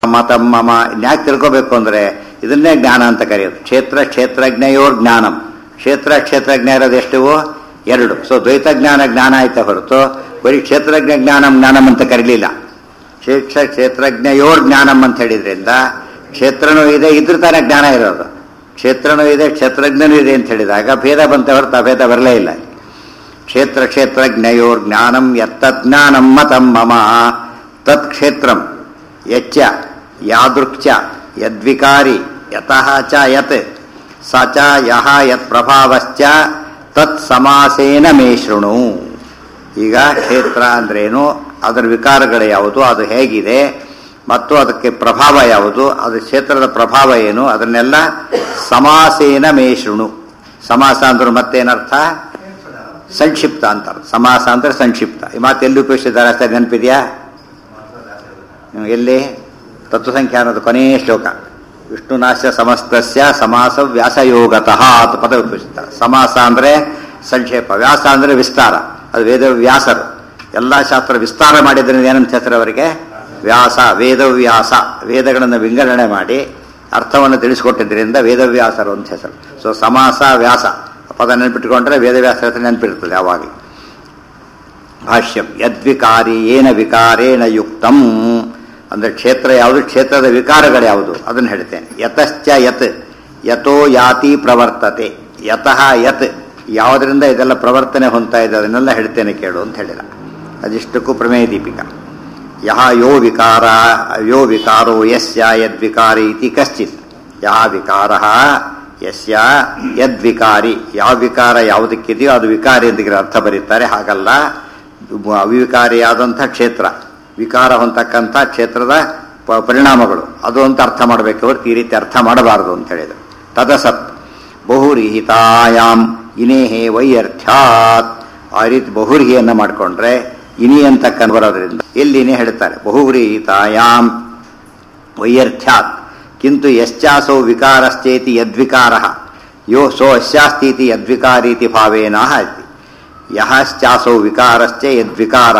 ಮತಂ ಮಮ ಯಾಕೆ ತಿಳ್ಕೋಬೇಕು ಅಂದ್ರೆ ಇದನ್ನೇ ಜ್ಞಾನ ಅಂತ ಕರೆಯೋದು ಕ್ಷೇತ್ರ ಕ್ಷೇತ್ರಜ್ಞಯೋರ್ ಜ್ಞಾನಂ ಕ್ಷೇತ್ರ ಕ್ಷೇತ್ರಜ್ಞ ಇರೋದು ಎಷ್ಟು ಎರಡು ಸೊ ದ್ವೈತ ಜ್ಞಾನ ಜ್ಞಾನ ಆಯ್ತಾ ಹೊರತು ಬರೀ ಕ್ಷೇತ್ರಜ್ಞ ಜ್ಞಾನಂ ಜ್ಞಾನಂ ಅಂತ ಕರೀಲಿಲ್ಲ ಕ್ಷೇತ್ರ ಕ್ಷೇತ್ರಜ್ಞಯೋರ್ ಜ್ಞಾನಂ ಅಂತ ಹೇಳಿದ್ರಿಂದ ಕ್ಷೇತ್ರನೂ ಇದೆ ಇದ್ರ ತಾನೇ ಜ್ಞಾನ ಇರೋದು ಕ್ಷೇತ್ರನೂ ಇದೆ ಕ್ಷೇತ್ರಜ್ಞನೂ ಇದೆ ಅಂತ ಹೇಳಿದಾಗ ಭೇದ ಬಂತ ಹೊರತು ಆ ಭೇದ ಬರಲೇ ಇಲ್ಲ ಕ್ಷೇತ್ರ ಕ್ಷೇತ್ರಜ್ಞಯೋರ್ ಜ್ಞಾನಂ ಯತ್ತಜ್ಞಾನಂ ಮತಂ ಮಮ ತತ್ ಕ್ಷೇತ್ರಂ ಯಚ್ಚ ಯಾದೃಕ್ಚ ಯದ್ವಿಕಾರಿ ಯತಃ ಚ ಯತ್ ಸ ಚ ಯಹ ಯತ್ ಪ್ರಭಾವಶ್ಚ ತತ್ ಸಮಾಸೇನ ಮೇ ಶೃಣು ಈಗ ಕ್ಷೇತ್ರ ಅಂದ್ರೇನು ಅದರ ವಿಕಾರಗಳು ಯಾವುದು ಅದು ಹೇಗಿದೆ ಮತ್ತು ಅದಕ್ಕೆ ಪ್ರಭಾವ ಯಾವುದು ಅದು ಕ್ಷೇತ್ರದ ಪ್ರಭಾವ ಏನು ಅದನ್ನೆಲ್ಲ ಸಮಾಸೇನ ಮೇ ಶೃಣು ಸಮಾಸ ಅಂದ್ರೆ ಮತ್ತೇನರ್ಥ ಸಂಕ್ಷಿಪ್ತ ಅಂತಾರೆ ಸಮಾಸ ಅಂದ್ರೆ ಸಂಕ್ಷಿಪ್ತ ಈ ಮಾತು ಎಲ್ಲಿ ಉಪಯೋಗಿಸಿದ್ದಾರೆ ಅಷ್ಟೇ ನೆನಪಿದೆಯಾ ನೀವು ಎಲ್ಲಿ ತತ್ವಸಂಖ್ಯಾ ಅನ್ನೋದು ಕೊನೆಯ ಶ್ಲೋಕ ವಿಷ್ಣುನಾಶ ಸಮಸ್ತಸ್ಯ ಸಮಾಸ ವ್ಯಾಸಯೋಗತಃ ಅಂತ ಪದ ಉಪಯೋಗಿಸ್ತಾರೆ ಸಮಾಸ ಅಂದ್ರೆ ಸಂಕ್ಷೇಪ ವ್ಯಾಸ ಅಂದ್ರೆ ವಿಸ್ತಾರ ಅದು ವೇದ ವ್ಯಾಸರು ಎಲ್ಲ ಶಾಸ್ತ್ರ ವಿಸ್ತಾರ ಮಾಡಿದ್ರಿಂದ ಏನಂತ ಹೆಸರು ಅವರಿಗೆ ವ್ಯಾಸ ವೇದವ್ಯಾಸ ವೇದಗಳನ್ನು ವಿಂಗಡಣೆ ಮಾಡಿ ಅರ್ಥವನ್ನು ತಿಳಿಸಿಕೊಟ್ಟಿದ್ದರಿಂದ ವೇದವ್ಯಾಸರು ಅಂತ ಹೆಸರು ಸೊ ಸಮಾಸ ವ್ಯಾಸ ಪದ ನೆನಪಿಟ್ಕೊಂಡ್ರೆ ವೇದವ್ಯಾಸ ಹೆಸರು ನೆನಪಿರ್ತದೆ ಯಾವಾಗಲೂ ಭಾಷ್ಯಂ ಯದ್ವಿಕಾರಿ ಏನ ವಿಕಾರೇಣ ಯುಕ್ತಂ ಅಂದ್ರೆ ಕ್ಷೇತ್ರ ಯಾವುದು ಕ್ಷೇತ್ರದ ವಿಕಾರಗಳು ಯಾವುದು ಅದನ್ನು ಹೇಳ್ತೇನೆ ಯತಶ್ಚ ಯತ್ ಯಥೋ ಯಾತಿ ಪ್ರವರ್ತತೆ ಯತಃ ಯತ್ ಯಾವುದರಿಂದ ಇದೆಲ್ಲ ಪ್ರವರ್ತನೆ ಹೊಂದ್ತಾ ಇದೆ ಅದನ್ನೆಲ್ಲ ಹೇಳ್ತೇನೆ ಕೇಳು ಅಂತ ಹೇಳಿದ ಅದಿಷ್ಟಕ್ಕೂ ಪ್ರಮೇಯ ದೀಪಿಕಾ ಯಹ ಯೋ ವಿಕಾರ ಯೋ ವಿಕಾರೋ ಯಸ್ಯ ಯದ್ವಿಕಾರಿ ಇತಿ ಕಶ್ಚಿತ್ ಯಹ ವಿಕಾರ ಯಸ್ಯ ಯದ್ವಿಕಾರಿ ಯಾವ ವಿಕಾರ ಯಾವುದಕ್ಕಿದೆಯೋ ಅದು ವಿಕಾರಿ ಅಂತ ಅರ್ಥ ಬರೀತಾರೆ ಹಾಗಲ್ಲ ಅವಿವಿಕಾರಿಯಾದಂಥ ಕ್ಷೇತ್ರ ವಿಕಾರ ಹೊಂದತಕ್ಕಂಥ ಕ್ಷೇತ್ರದ ಪ- ಪರಿಣಾಮಗಳು ಅದು ಅಂತ ಅರ್ಥ ಮಾಡಬೇಕು ಹೊರತು ಈ ರೀತಿ ಅರ್ಥ ಮಾಡಬಾರದು ಅಂತ ಹೇಳಿದರು ತದಸತ್ ಬಹುರಿಹಿತಾಯಾಮ್ ಇನೇಹೇ ವೈಯರ್ಥ್ಯಾತ್ ಆ ರೀತಿ ಬಹುರಿಹಿಯನ್ನು ಮಾಡಿಕೊಂಡ್ರೆ ಇನಿ ಅಂತ ಬರೋದ್ರಿಂದ ಎಲ್ಲಿನೇ ಹೇಳ್ತಾರೆ ಬಹುರಿಹಿತಾಯಾಮ್ ವೈಯರ್ಥ್ಯಾತ್ ಕಿಂತು ಯಶ್ಚಾಸೌ ವಿಕಾರಶ್ಚೇತಿ ಯದ್ವಿಕಾರ ಯೋ ಸೋ ಅಸ್ಯಾಸ್ತೀತಿ ಯದ್ವಿಕಾರೀತಿ ಭಾವೇನ ಇತಿ ಯಹಶ್ಚಾಸೌ ವಿಕಾರಶ್ಚ ಯದ್ವಿಕಾರ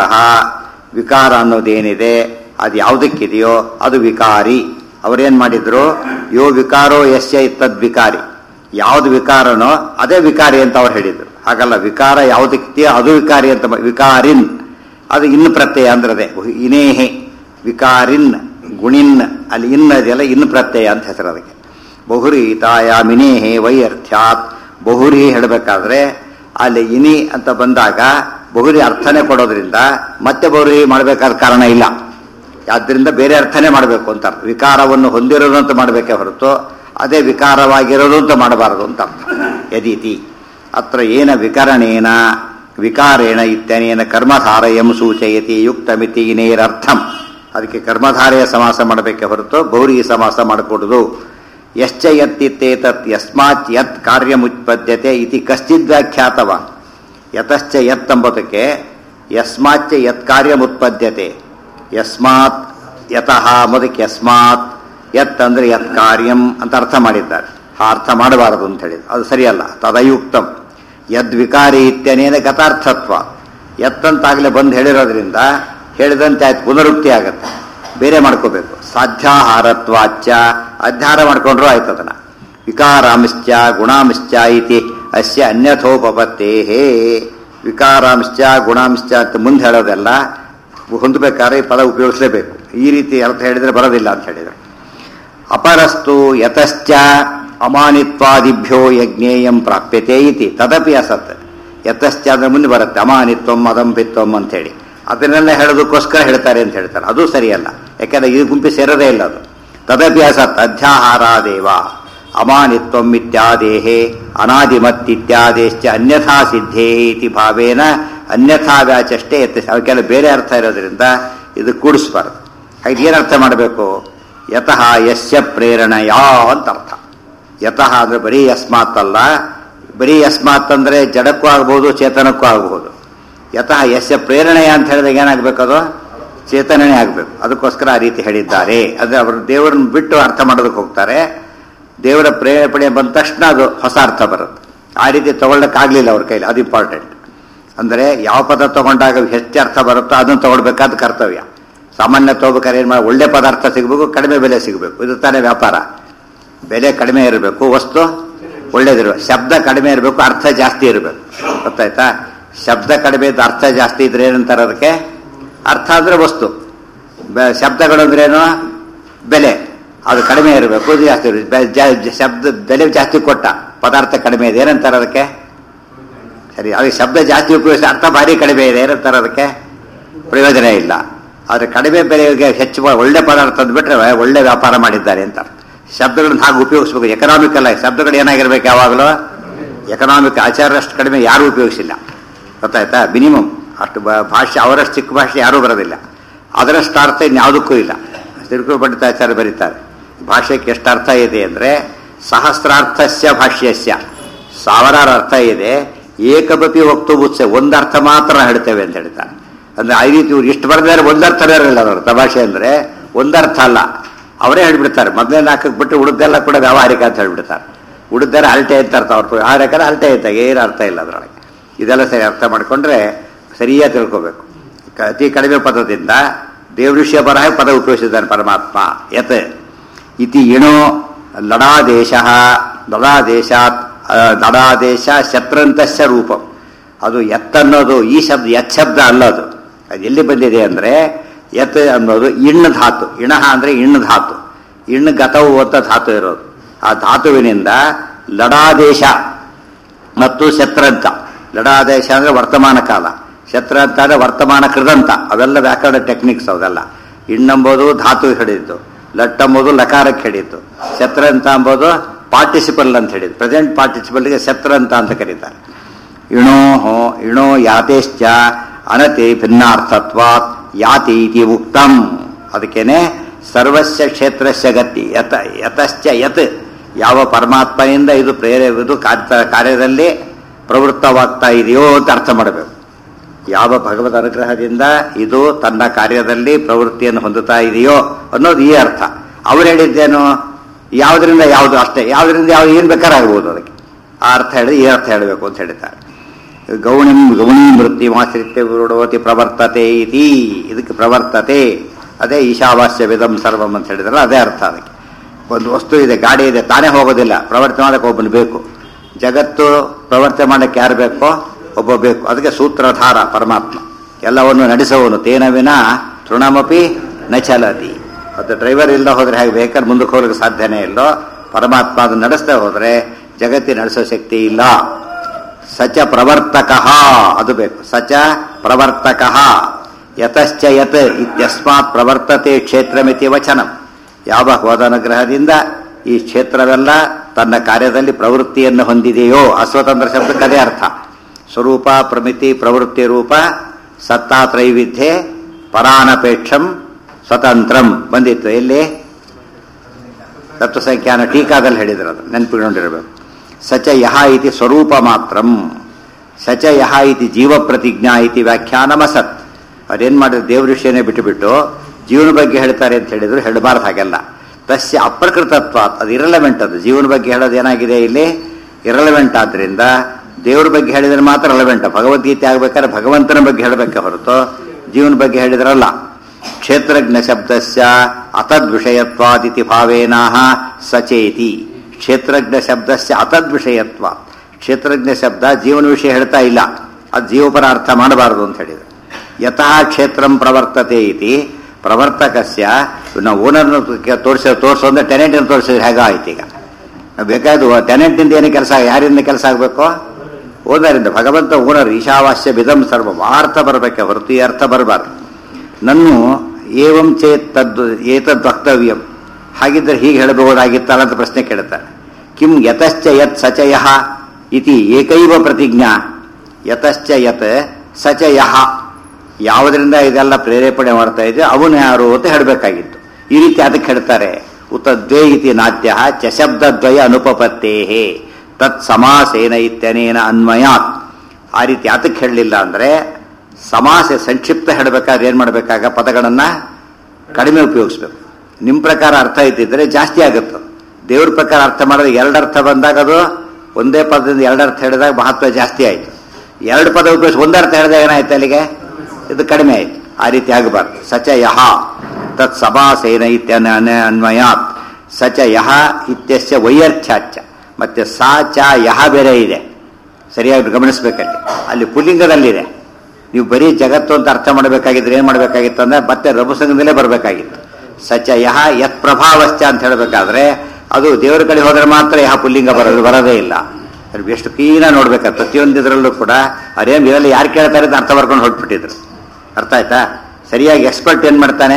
ವಿಕಾರ ಅನ್ನೋದೇನಿದೆ ಅದು ಯಾವುದಕ್ಕಿದೆಯೋ ಅದು ವಿಕಾರಿ ಅವರೇನ್ ಮಾಡಿದ್ರು ಯೋ ವಿಕಾರೋ ಯಸ್ಯ ತದ್ವಿಕಾರಿ ಯಾವ್ದು ವಿಕಾರನೋ ಅದೇ ವಿಕಾರಿ ಅಂತ ಅವ್ರು ಹೇಳಿದ್ರು ಹಾಗಲ್ಲ ವಿಕಾರ ಯಾವುದಕ್ಕಿದೆಯೋ ಅದು ವಿಕಾರಿ ಅಂತ ಮಾ- ವಿಕಾರಿನ್ ಅದು ಇನ್ನು ಪ್ರತ್ಯಯ ಅಂದ್ರದೆ ಇನೇಹೆ ವಿಕಾರಿನ್ ಗುಣಿನ್ ಅಲ್ಲಿ ಇನ್ ಅದೆಲ್ಲ ಇನ್ನು ಪ್ರತ್ಯಯ ಅಂತ ಹೆಸರು ಅದಕ್ಕೆ ಬಹುರಿ ತಾಯಾಮಿನೇಹೆ ವೈಯರ್ಥ್ಯಾತ್ ಬಹುರಿ ಹೇಳಬೇಕಾದ್ರೆ ಅಲ್ಲಿ ಇನಿ ಅಂತ ಬಂದಾಗ ಬಹುರಿ ಅರ್ಥನೇ ಕೊಡೋದ್ರಿಂದ ಮತ್ತೆ ಬಹುರಿ ಮಾಡಬೇಕಾದ ಕಾರಣ ಇಲ್ಲ ಆದ್ದರಿಂದ ಬೇರೆ ಅರ್ಥನೇ ಮಾಡಬೇಕು ಅಂತ ಅರ್ಥ ವಿಕಾರವನ್ನು ಹೊಂದಿರೋದು ಅಂತ ಮಾಡಬೇಕೇ ಹೊರತು ಅದೇ ವಿಕಾರವಾಗಿರೋದು ಅಂತ ಮಾಡಬಾರದು ಅಂತ ಅರ್ಥ ಯದೀತಿ ಅತ್ರ ಏನ ವಿಕರಣೇನ ವಿಕಾರೇಣ ಇತ್ಯನೇನ ಕರ್ಮಧಾರಯಂ ಸೂಚಯತಿ ಯುಕ್ತಮಿತಿ ಇನೇರರ್ಥಂ ಅದಕ್ಕೆ ಕರ್ಮಧಾರೆಯ ಸಮಾಸ ಮಾಡಬೇಕೆ ಹೊರತು ಗೌರಿ ಸಮಾಸ ಮಾಡಕೂಡದು ಯಶ್ಚ ಯತ್ತಿತ್ತೇತತ್ ಯಸ್ಮಾತ್ ಯತ್ ಕಾರ್ಯಮುತ್ಪದ್ಯತೆ ಇತಿ ಕಶ್ಚಿದ್ ವ್ಯಾಖ್ಯಾತವ ಯತಶ್ಚ ಯತ್ ಎಂಬುದಕ್ಕೆ ಯಸ್ಮಾಚ್ಚ ಯತ್ ಕಾರ್ಯಮುತ್ಪದ್ಯತೆ ಯಸ್ಮಾತ್ ಯತಃ ಎಂಬುದಕ್ಕೆ ಯಸ್ಮಾತ್ ಯತ್ ಅಂದ್ರೆ ಯತ್ ಕಾರ್ಯಂ ಅಂತ ಅರ್ಥ ಮಾಡಿದ್ದಾರೆ ಆ ಅರ್ಥ ಮಾಡಬಾರದು ಅಂತ ಹೇಳಿದ್ರು ಅದು ಸರಿಯಲ್ಲ ತದಯುಕ್ತಂ ಯದ್ವಿಕಾರಿ ಇತ್ಯನೇನ ಗತಾರ್ಥತ್ವ ಎತ್ತಂತಾಗಲೇ ಬಂದು ಹೇಳಿರೋದ್ರಿಂದ ಹೇಳಿದಂತೆ ಆಯ್ತು ಪುನರುಕ್ತಿ ಆಗತ್ತೆ ಬೇರೆ ಮಾಡ್ಕೋಬೇಕು ಸಾಧ್ಯಾಹಾರತ್ವಾಚ್ಚ ಅಧ್ಯಾರ ಮಾಡ್ಕೊಂಡ್ರು ಆಯ್ತು ಅದನ್ನ ವಿಕಾರಾಂಶ್ಚ ಗುಣಾಂಶ್ಚ ಇತಿ ಅಸ್ಯ ಅನ್ಯಥೋಪತ್ತೇಹೇ ವಿಕಾರಾಂಶ್ಚ ಗುಣಾಂಶ್ಚ ಅಂತ ಮುಂದೆ ಹೇಳೋದೆಲ್ಲ ಹೊಂದಬೇಕಾದ್ರೆ ಈ ಪದ ಉಪಯೋಗಿಸಲೇಬೇಕು ಈ ರೀತಿ ಅರ್ಥ ಹೇಳಿದ್ರೆ ಬರೋದಿಲ್ಲ ಅಂತ ಹೇಳಿದ್ರು ಅಪರಸ್ತು ಯತಶ್ಚ ಅಮಾನಿತ್ವಾದಿಭ್ಯೋ ಯಜ್ಞೇಯಂ ಪ್ರಾಪ್ಯತೆ ಇತಿ ತದಪಿ ಅಸತ್ ಯತಶ್ಚ ಅಂದ್ರೆ ಮುಂದೆ ಬರುತ್ತೆ ಅಮಾನಿತ್ವಂ ಅದಂಭಿತ್ವಂ ಅಂತ ಹೇಳಿ ಅದನ್ನೆಲ್ಲ ಹೇಳೋದಕ್ಕೋಸ್ಕರ ಹೇಳ್ತಾರೆ ಅಂತ ಹೇಳ್ತಾರೆ ಅದು ಸರಿಯಲ್ಲ ಯಾಕಂದ್ರೆ ಈ ಗುಂಪಿ ಸೇರದೇ ಇಲ್ಲ ಅದು ತದಪಿ ಅಸತ್ ಅಧ್ಯಾಹಾರಾದೇವ ಅಮಾನಿತ್ವಂ ಇತ್ಯಾದೇಹೇ ಅನಾದಿಮತ್ ಇತ್ಯಾದೇಶ್ಚ ಅನ್ಯಥಾ ಸಿದ್ಧೇ ಇತಿ ಭಾವೇನ ಅನ್ಯಥಾ ವ್ಯಾಚಷ್ಟೇ ಎತ್ತ ಅವಕ್ಕೆಲ್ಲ ಬೇರೆ ಅರ್ಥ ಇರೋದ್ರಿಂದ ಇದು ಕೂಡಿಸ್ಬಾರ್ದು ಹಾಗೆ ಏನು ಅರ್ಥ ಮಾಡಬೇಕು ಯತಃ ಯಸ್ಯ ಪ್ರೇರಣೆಯ ಅಂತ ಅರ್ಥ ಯತಃ ಅಂದ್ರೆ ಬರೀ ಯಸ್ಮಾತ್ ಅಲ್ಲ ಬರೀ ಯಸ್ಮಾತ್ ಅಂದ್ರೆ ಜಡಕ್ಕೂ ಆಗ್ಬೋದು ಚೇತನಕ್ಕೂ ಆಗ್ಬೋದು ಯತಃ ಯಸ್ಯ ಪ್ರೇರಣೆಯ ಅಂತ ಹೇಳಿದಾಗ ಏನಾಗಬೇಕು ಅದು ಚೇತನನೇ ಆಗಬೇಕು ಅದಕ್ಕೋಸ್ಕರ ಆ ರೀತಿ ಹೇಳಿದ್ದಾರೆ ಅಂದ್ರೆ ಅವರು ದೇವರನ್ನ ಬಿಟ್ಟು ಅರ್ಥ ಮಾಡೋದಕ್ಕೆ ಹೋಗ್ತಾರೆ ದೇವರ ಪ್ರೇರಣೆ ಬಂದ ತಕ್ಷಣ ಅದು ಹೊಸ ಅರ್ಥ ಬರುತ್ತೆ ಆ ರೀತಿ ತಗೊಳ್ಳಕ್ಕಾಗ್ಲಿಲ್ಲ ಅವ್ರ ಕೈಲಿ ಅದು ಇಂಪಾರ್ಟೆಂಟ್ ಅಂದರೆ ಯಾವ ಪದ ತಗೊಂಡಾಗ ಹೆಚ್ಚು ಅರ್ಥ ಬರುತ್ತೋ ಅದನ್ನು ತಗೊಳ್ಬೇಕಾದ ಕರ್ತವ್ಯ ಸಾಮಾನ್ಯ ತಗೋಬೇಕಾದ್ರೆ ಏನು ಮಾಡಿ ಒಳ್ಳೆ ಪದಾರ್ಥ ಸಿಗಬೇಕು ಕಡಿಮೆ ಬೆಲೆ ಸಿಗಬೇಕು ಇದು ತಾನೇ ವ್ಯಾಪಾರ ಬೆಲೆ ಕಡಿಮೆ ಇರಬೇಕು ವಸ್ತು ಒಳ್ಳೇದಿರಬೇಕು ಶಬ್ದ ಕಡಿಮೆ ಇರಬೇಕು ಅರ್ಥ ಜಾಸ್ತಿ ಇರಬೇಕು ಗೊತ್ತಾಯ್ತಾ ಶಬ್ದ ಕಡಿಮೆ ಇದ್ದು ಅರ್ಥ ಜಾಸ್ತಿ ಇದ್ರೆ ಏನಂತಾರೆ ಅದಕ್ಕೆ ಅರ್ಥ ಅಂದ್ರೆ ವಸ್ತು ಬೆ- ಶಬ್ದಗಳು ಅಂದ್ರೇನು ಬೆಲೆ ಅದು ಕಡಿಮೆ ಇರಬೇಕು ಇದು ಜಾಸ್ತಿ ಇರಬೇಕು ಬೆ- ಜಾ- ಜ- ಶಬ್ದ ಬೆಲೆ ಜಾಸ್ತಿ ಕೊಟ್ಟ ಪದಾರ್ಥ ಕಡಿಮೆ ಇದೆ ಏನಂತಾರೆ ಅದಕ್ಕೆ ಸರಿ ಅದಕ್ಕೆ ಶಬ್ದ ಜಾಸ್ತಿ ಉಪಯೋಗಿಸಿ ಅರ್ಥ ಭಾರಿ ಕಡಿಮೆ ಇದೆ ಏನಂತಾರೆ ಅದಕ್ಕೆ ಪ್ರಯೋಜನ ಇಲ್ಲ ಆದರೆ ಕಡಿಮೆ ಬೆಲೆಗೆ ಹೆಚ್ಚು ಮಾ- ಒಳ್ಳೆ ಪದಾರ್ಥ ಅಂದ್ಬಿಟ್ರೆ ಒಳ್ಳೆ ವ್ಯಾಪಾರ ಮಾಡಿದ್ದಾರೆ ಅಂತ ಶಬ್ದಗಳನ್ನ ಹಾಗೆ ಉಪಯೋಗಿಸ್ಬೇಕು ಎಕನಾಮಿಕ್ ಅಲ್ಲ ಶಬ್ದಗಳು ಏನಾಗಿರ್ಬೇಕು ಯಾವಾಗಲೂ ಎಕನಾಮಿಕ್ ಆಚಾರ ಅಷ್ಟು ಕಡಿಮೆ ಯಾರೂ ಉಪಯೋಗಿಸಿಲ್ಲ ಗೊತ್ತಾಯ್ತಾ ಮಿನಿಮಮ್ ಅಷ್ಟು ಬ- ಭಾಷೆ ಅವರಷ್ಟು ಚಿಕ್ಕ ಭಾಷೆ ಯಾರೂ ಬರೋದಿಲ್ಲ ಅದರಷ್ಟು ಅರ್ಥ ಇನ್ಯಾವುದಕ್ಕೂ ಇಲ್ಲ ತಿರುಕು ಪಂಡಿತಾಚಾರ್ಯ ಬರೀತಾರೆ ಭಾಷೆಗೆ ಎಷ್ಟು ಅರ್ಥ ಇದೆ ಅಂದರೆ ಸಹಸ್ರಾರ್ಥಸ್ಯ ಭಾಷ್ಯಸ್ಯ ಸಾವಿರಾರು ಅರ್ಥ ಇದೆ ಏಕಪಿ ವಕ್ತು ಬುತ್ಸೆ ಒಂದು ಅರ್ಥ ಮಾತ್ರ ಹೇಳ್ತೇವೆ ಅಂತ ಹೇಳ್ತಾರೆ ಅಂದ್ರೆ ಆ ರೀತಿ ಇವ್ರು ಇಷ್ಟು ಬರೆದಾರೆ ಒಂದರ್ಥನೇ ಇರಲಿಲ್ಲ ಅವರು ತಮಾಷೆ ಅಂದ್ರೆ ಒಂದರ್ಥ ಅಲ್ಲ ಅವರೇ ಹೇಳ್ಬಿಡ್ತಾರೆ ಮೊದಲೇ ನಾಲ್ಕಕ್ಕೆ ಬಿಟ್ಟು ಉಳಿದೆಲ್ಲ ಕೂಡ ವ್ಯಾವಹಾರಿಕ ಅಂತ ಹೇಳ್ಬಿಡ್ತಾರೆ ಉಳಿದರೆ ಹಲ್ಟೆ ಅಂತ ಅರ್ಥ ಅವ್ರು ವ್ಯವಹಾರಿಕರ ಹಲ್ಟೆ ಅಂತ ಏನು ಅರ್ಥ ಇಲ್ಲ ಅದರೊಳಗೆ ಇದೆಲ್ಲ ಸರಿ ಅರ್ಥ ಮಾಡ್ಕೊಂಡ್ರೆ ಸರಿಯಾಗಿ ತಿಳ್ಕೋಬೇಕು ಕ- ಅತಿ ಕಡಿಮೆ ಪದದಿಂದ ದೇವಋಷಿಯ ಬರಹ ಪದ ಉಪಯೋಗಿಸಿದ್ದಾನೆ ಪರಮಾತ್ಮ ಯತ್ ಇತಿ ಇಣೋ ಲಡಾದೇಶ ಲಡಾದೇಶಾತ್ ಆ, ಲಡಾದೇಶ ಶತ್ರಂತಸ್ಯ ರೂಪಂ ಅದು ಎತ್ ಅನ್ನೋದು ಈ ಶಬ್ದ ಯತ್ ಶಬ್ದ ಅಲ್ಲ ಅದು ಅದು ಎಲ್ಲಿ ಬಂದಿದೆ ಅಂದರೆ ಯತ್ ಅನ್ನೋದು ಇಣ್ಣ ಧಾತು ಇಣಹ ಅಂದರೆ ಇಣ್ಣ ಧಾತು ಇಣ್ಣ ಗತವು ಅಂತ ಧಾತು ಇರೋದು ಆ ಧಾತುವಿನಿಂದ ಲಡಾದೇಶ ಮತ್ತು ಶತ್ರಂತ ಲಡಾದೇಶ ಅಂದರೆ ವರ್ತಮಾನ ಕಾಲ ಶತ್ರಂತ ಅಂದರೆ ವರ್ತಮಾನ ಕೃದಂತ ಅವೆಲ್ಲ ವ್ಯಾಕರಣ ಟೆಕ್ನಿಕ್ಸ್ ಅವೆಲ್ಲ ಇಣ್ಣಂಬೋದು ಧಾತು ಹಿಡಿದಿತ್ತು ಲಟ್ ಎಂಬುದು ಲಕಾರಕ್ಕೆ ಹಿಡಿಯಿತು ಶತ್ರಂತ ಎಂಬುದು ಪಾರ್ಟಿಸಿಪಲ್ ಅಂತ ಹೇಳಿದ್ದು ಪ್ರೆಸೆಂಟ್ ಪಾರ್ಟಿಸಿಪಲ್ಗೆ ಶತ್ರಂತ ಅಂತ ಕರೀತಾರೆ ಇಣೋ ಹೋ ಇಣೋ ಯಾತೇಶ್ಚ ಅನತೆ ಭಿನ್ನಾರ್ಥತ್ವಾತ್ ಯಾತಿ ಇತಿ ಉಕ್ತಂ ಅದಕ್ಕೇನೆ ಸರ್ವಸ್ಯ ಕ್ಷೇತ್ರಸ್ಯ ಗತಿ ಯತ ಯತಶ್ಚ ಯತ್ ಯಾವ ಪರಮಾತ್ಮನಿಂದ ಇದು ಪ್ರೇರ ಇದು ಕಾರ್ಯ- ಕಾರ್ಯದಲ್ಲಿ ಪ್ರವೃತ್ತವಾಗ್ತಾ ಇದೆಯೋ ಅಂತ ಅರ್ಥ ಮಾಡಬೇಕು ಯಾವ ಭಗವದ್ ಅನುಗ್ರಹದಿಂದ ಇದು ತನ್ನ ಕಾರ್ಯದಲ್ಲಿ ಪ್ರವೃತ್ತಿಯನ್ನು ಹೊಂದುತ್ತಾ ಇದೆಯೋ ಅನ್ನೋದು ಈ ಅರ್ಥ ಅವ್ರು ಹೇಳಿದ್ದೇನು ಯಾವುದರಿಂದ ಯಾವುದು ಅಷ್ಟೇ ಯಾವುದರಿಂದ ಯಾವ್ದು ಏನು ಬೇಕಾರಾಗ್ಬೋದು ಅದಕ್ಕೆ ಆ ಅರ್ಥ ಹೇಳಿ ಈ ಅರ್ಥ ಹೇಳಬೇಕು ಅಂತ ಹೇಳಿದ್ದಾರೆ ಗೌಣಿಂ ಗೌಣಿ ಮೃತ್ಯುಮಾಶ್ರಿತ್ಯ ವಿರುಡವತಿ ಪ್ರವರ್ತತೆ ಇತಿ ಇದಕ್ಕೆ ಪ್ರವರ್ತತೆ ಅದೇ ಈಶಾವಾಸ್ಯ ವಿಧಂ ಸರ್ವಂ ಅಂತ ಹೇಳಿದ್ರಲ್ಲ ಅದೇ ಅರ್ಥ ಅದಕ್ಕೆ ಒಂದು ವಸ್ತು ಇದೆ ಗಾಡಿ ಇದೆ ತಾನೇ ಹೋಗೋದಿಲ್ಲ ಪ್ರವರ್ತನೆ ಮಾಡಕ್ಕೆ ಒಬ್ಬನು ಬೇಕು ಜಗತ್ತು ಪ್ರವರ್ತನೆ ಮಾಡಕ್ಕೆ ಯಾರು ಬೇಕೋ ಒಬ್ಬ ಬೇಕು ಅದಕ್ಕೆ ಸೂತ್ರಧಾರ ಪರಮಾತ್ಮ ಎಲ್ಲವನ್ನು ನಡೆಸುವವನು ತೇನ ವಿನ ತೃಣಮಪಿ ನ ಚಲತಿ ಅದು ಡ್ರೈವರ್ ಇಲ್ಲದ ಹೋದ್ರೆ ಹೇಗೆ ಬೇಕಾದ್ರೆ ಮುಂದಕ್ಕೆ ಹೋಗಲಿಕ್ಕೆ ಸಾಧ್ಯನೇ ಇಲ್ಲೋ ಪರಮಾತ್ಮ ಅದನ್ನು ನಡೆಸದೆ ಹೋದ್ರೆ ಜಗತ್ತಿ ನಡೆಸೋ ಶಕ್ತಿ ಇಲ್ಲ ಸಚ ಪ್ರವರ್ತಕ ಅದು ಬೇಕು ಸಚ ಪ್ರವರ್ತಕ ಯತಶ್ಚ ಯತ್ ಇತ್ಯಸ್ಮಾತ್ ಪ್ರವರ್ತತೆ ಕ್ಷೇತ್ರಮಿತಿ ವಚನಂ ಯಾವ ಹೋದನುಗ್ರಹದಿಂದ ಈ ಕ್ಷೇತ್ರವೆಲ್ಲ ತನ್ನ ಕಾರ್ಯದಲ್ಲಿ ಪ್ರವೃತ್ತಿಯನ್ನು ಹೊಂದಿದೆಯೋ ಅಸ್ವತಂತ್ರ ಶಬ್ದಕ್ಕೆ ಅದೇ ಅರ್ಥ ಸ್ವರೂಪ ಪ್ರಮಿತಿ ಪ್ರವೃತ್ತಿ ರೂಪ ಸತ್ತಾ ತ್ರೈವಿಧ್ಯೆ ಪರಾನಪೇಕ್ಷಂ ಸ್ವತಂತ್ರಂ ಬಂದಿತ್ತು ಎಲ್ಲಿ ತತ್ವಸಂಖ್ಯಾನ ಟೀಕಾದಲ್ಲಿ ಹೇಳಿದ್ರು ಅದು ನೆನಪಿಕೊಂಡಿರಬೇಕು ಸಚ ಯಹ ಇತಿ ಸ್ವರೂಪ ಮಾತ್ರಂ ಸಚ ಯಹ ಇತಿ ಜೀವ ಪ್ರತಿಜ್ಞಾ ಇತಿ ವ್ಯಾಖ್ಯಾನಮಸತ್ ಅದೇನ್ ಮಾಡಿದ್ರು ದೇವ್ರ ವಿಷಯನೇ ಬಿಟ್ಟುಬಿಟ್ಟು ಜೀವನ ಬಗ್ಗೆ ಹೇಳ್ತಾರೆ ಅಂತ ಹೇಳಿದ್ರು ಹೇಳಬಾರ್ದು ಹಾಗೆಲ್ಲ ತಸ್ಯ ಅಪ್ರಕೃತತ್ವ ಅದು ಇರಲವೆಂಟ್ ಅದು ಜೀವನ ಬಗ್ಗೆ ಹೇಳೋದು ಏನಾಗಿದೆ ಇಲ್ಲಿ ಇರಲವೆಂಟ್ ಆದ್ರಿಂದ ದೇವ್ರ ಬಗ್ಗೆ ಹೇಳಿದ್ರೆ ಮಾತ್ರ ರೆಲವೆಂಟ್ ಭಗವದ್ಗೀತೆ ಆಗ್ಬೇಕಾದ್ರೆ ಭಗವಂತನ ಬಗ್ಗೆ ಹೇಳಬೇಕೆ ಹೊರತು ಜೀವನ ಬಗ್ಗೆ ಹೇಳಿದ್ರಲ್ಲ ಕ್ಷೇತ್ರಜ್ಞ ಶಬ್ದಸ್ಯ ಅತದ್ವಿಷಯತ್ವಾದಿತಿ ಭಾವೇನಾಹ ಸಚೇತಿ ಕ್ಷೇತ್ರಜ್ಞ ಶಬ್ದಸ್ಯ ಅತದ್ವಿಷಯತ್ವ ಕ್ಷೇತ್ರಜ್ಞ ಶಬ್ದ ಜೀವನ ವಿಷಯ ಹೇಳ್ತಾ ಇಲ್ಲ ಅದು ಜೀವಪರ ಅರ್ಥ ಮಾಡಬಾರದು ಅಂತ ಹೇಳಿದ್ರು ಯತಃ ಕ್ಷೇತ್ರಂ ಪ್ರವರ್ತತೆ ಇತಿ ಪ್ರವರ್ತಕಸ್ಯ ನಾವು ಓನರ್ನ ತೋರಿಸ ತೋರಿಸೋ ಅಂದ್ರೆ ಟೆನೆಂಟ್ ತೋರಿಸಿದ್ರೆ ಹೇಗಾಯ್ತು ಈಗ ಬೇಕಾದ ಟೆನೆಂಟಿಂದ ಏನು ಕೆಲಸ ಯಾರಿಂದ ಕೆಲಸ ಆಗಬೇಕು ಓನರಿಂದ ಭಗವಂತ ಓನರ್ ಈಶಾವಾಸ್ಯ ವಿಧಂ ಸರ್ವ ಆ ಅರ್ಥ ಬರಬೇಕೆ ಹೊರತು ಈ ಅರ್ಥ ಬರಬಾರ್ದು ನನ್ನು ಏವಂ ಚೇತ್ ತದ್ದು ಏತದ್ ವಕ್ತವ್ಯಂ ಹಾಗಿದ್ದರೆ ಹೀಗೆ ಹೇಳಬಹುದಾಗಿತ್ತಲ್ಲ ಅಂತ ಪ್ರಶ್ನೆ ಕೇಳುತ್ತಾರೆ ಕಿಂ ಯತಶ್ಚ ಯತ್ ಸಚ ಯಹ ಇತಿ ಏಕೈವ ಪ್ರತಿಜ್ಞಾ ಯತಶ್ಚ ಯತ್ ಸಚ ಯಹ ಯಾವುದರಿಂದ ಇದೆಲ್ಲ ಪ್ರೇರೇಪಣೆ ಮಾಡ್ತಾ ಇದೆ ಅವನು ಯಾರು ಅಂತ ಹೇಳಬೇಕಾಗಿತ್ತು ಈ ರೀತಿ ಅದಕ್ಕೆ ಹೇಳ್ತಾರೆ ಉತ ದ್ವೇ ಇತಿ ನಾಟ್ಯ ಚಶಬ್ದದ್ವಯ ಅನುಪಪತ್ತೇಹೇ ತತ್ ಸಮಾಸೇನ ಇತ್ಯನೇನ ಅನ್ವಯಾತ್ ಆ ರೀತಿ ಅದಕ್ಕೆ ಹೇಳಲಿಲ್ಲ ಅಂದ್ರೆ ಸಮಾಸ ಸಂಕ್ಷಿಪ್ತ ಹೇಳಬೇಕಾದ್ರೆ ಏನು ಮಾಡಬೇಕಾಗ ಪದಗಳನ್ನು ಕಡಿಮೆ ಉಪಯೋಗಿಸ್ಬೇಕು ನಿಮ್ಮ ಪ್ರಕಾರ ಅರ್ಥ ಇದ್ದಿದ್ರೆ ಜಾಸ್ತಿ ಆಗುತ್ತೆ ದೇವ್ರ ಪ್ರಕಾರ ಅರ್ಥ ಮಾಡಿದ್ರೆ ಎರಡು ಅರ್ಥ ಬಂದಾಗ ಅದು ಒಂದೇ ಪದದಿಂದ ಎರಡು ಅರ್ಥ ಹೇಳಿದಾಗ ಮಹತ್ವ ಜಾಸ್ತಿ ಆಯಿತು ಎರಡು ಪದ ಉಪಯೋಗಿಸಿ ಒಂದೇ ಅರ್ಥ ಹೇಳಿದಾಗ ಏನಾಯ್ತು ಅಲ್ಲಿಗೆ ಇದು ಕಡಿಮೆ ಆಯಿತು ಆ ರೀತಿ ಆಗಬಾರ್ದು ಸಚ ಯಹ ತತ್ ಸಭಾಸೇನ ಇತ್ಯನ ಅನ್ವಯಾತ್ ಸಚ ಯಹ ಇತ್ಯಸ್ಯ ವೈಯರ್ಥ್ಯಾಚ ಮತ್ತೆ ಸಾ ಚ ಯಹ ಬೇರೆ ಇದೆ ಸರಿಯಾಗಿ ಗಮನಿಸ್ಬೇಕಲ್ಲಿ ಅಲ್ಲಿ ಪುಲ್ಲಿಂಗದಲ್ಲಿದೆ ನೀವು ಬರೀ ಜಗತ್ತು ಅಂತ ಅರ್ಥ ಮಾಡಬೇಕಾಗಿದ್ರೆ ಏನು ಮಾಡಬೇಕಾಗಿತ್ತು ಅಂದ್ರೆ ಮತ್ತೆ ರಘುಸಂಗದಲ್ಲೇ ಬರಬೇಕಾಗಿತ್ತು ಸಚ ಯಹ ಯತ್ ಪ್ರಭಾವಶ್ಚ ಅಂತ ಹೇಳಬೇಕಾದ್ರೆ ಅದು ದೇವರ ಕಡೆ ಹೋದ್ರೆ ಮಾತ್ರ ಯಹ ಪುಲ್ಲಿಂಗ ಬರೋದು ಬರೋದೇ ಇಲ್ಲ ಅದು ಎಷ್ಟು ಕ್ಲೀನ ನೋಡ್ಬೇಕಾದ್ರೆ ಪ್ರತಿಯೊಂದು ಇದರಲ್ಲೂ ಕೂಡ ಅದೇನು ಇದರಲ್ಲಿ ಯಾರು ಕೇಳ್ತಾರೆ ಅಂತ ಅರ್ಥ ಬರ್ಕೊಂಡು ಹೊರಟ್ಬಿಟ್ಟಿದ್ರು ಅರ್ಥ ಆಯ್ತಾ ಸರಿಯಾಗಿ ಎಕ್ಸ್ಪರ್ಟ್ ಏನು ಮಾಡ್ತಾನೆ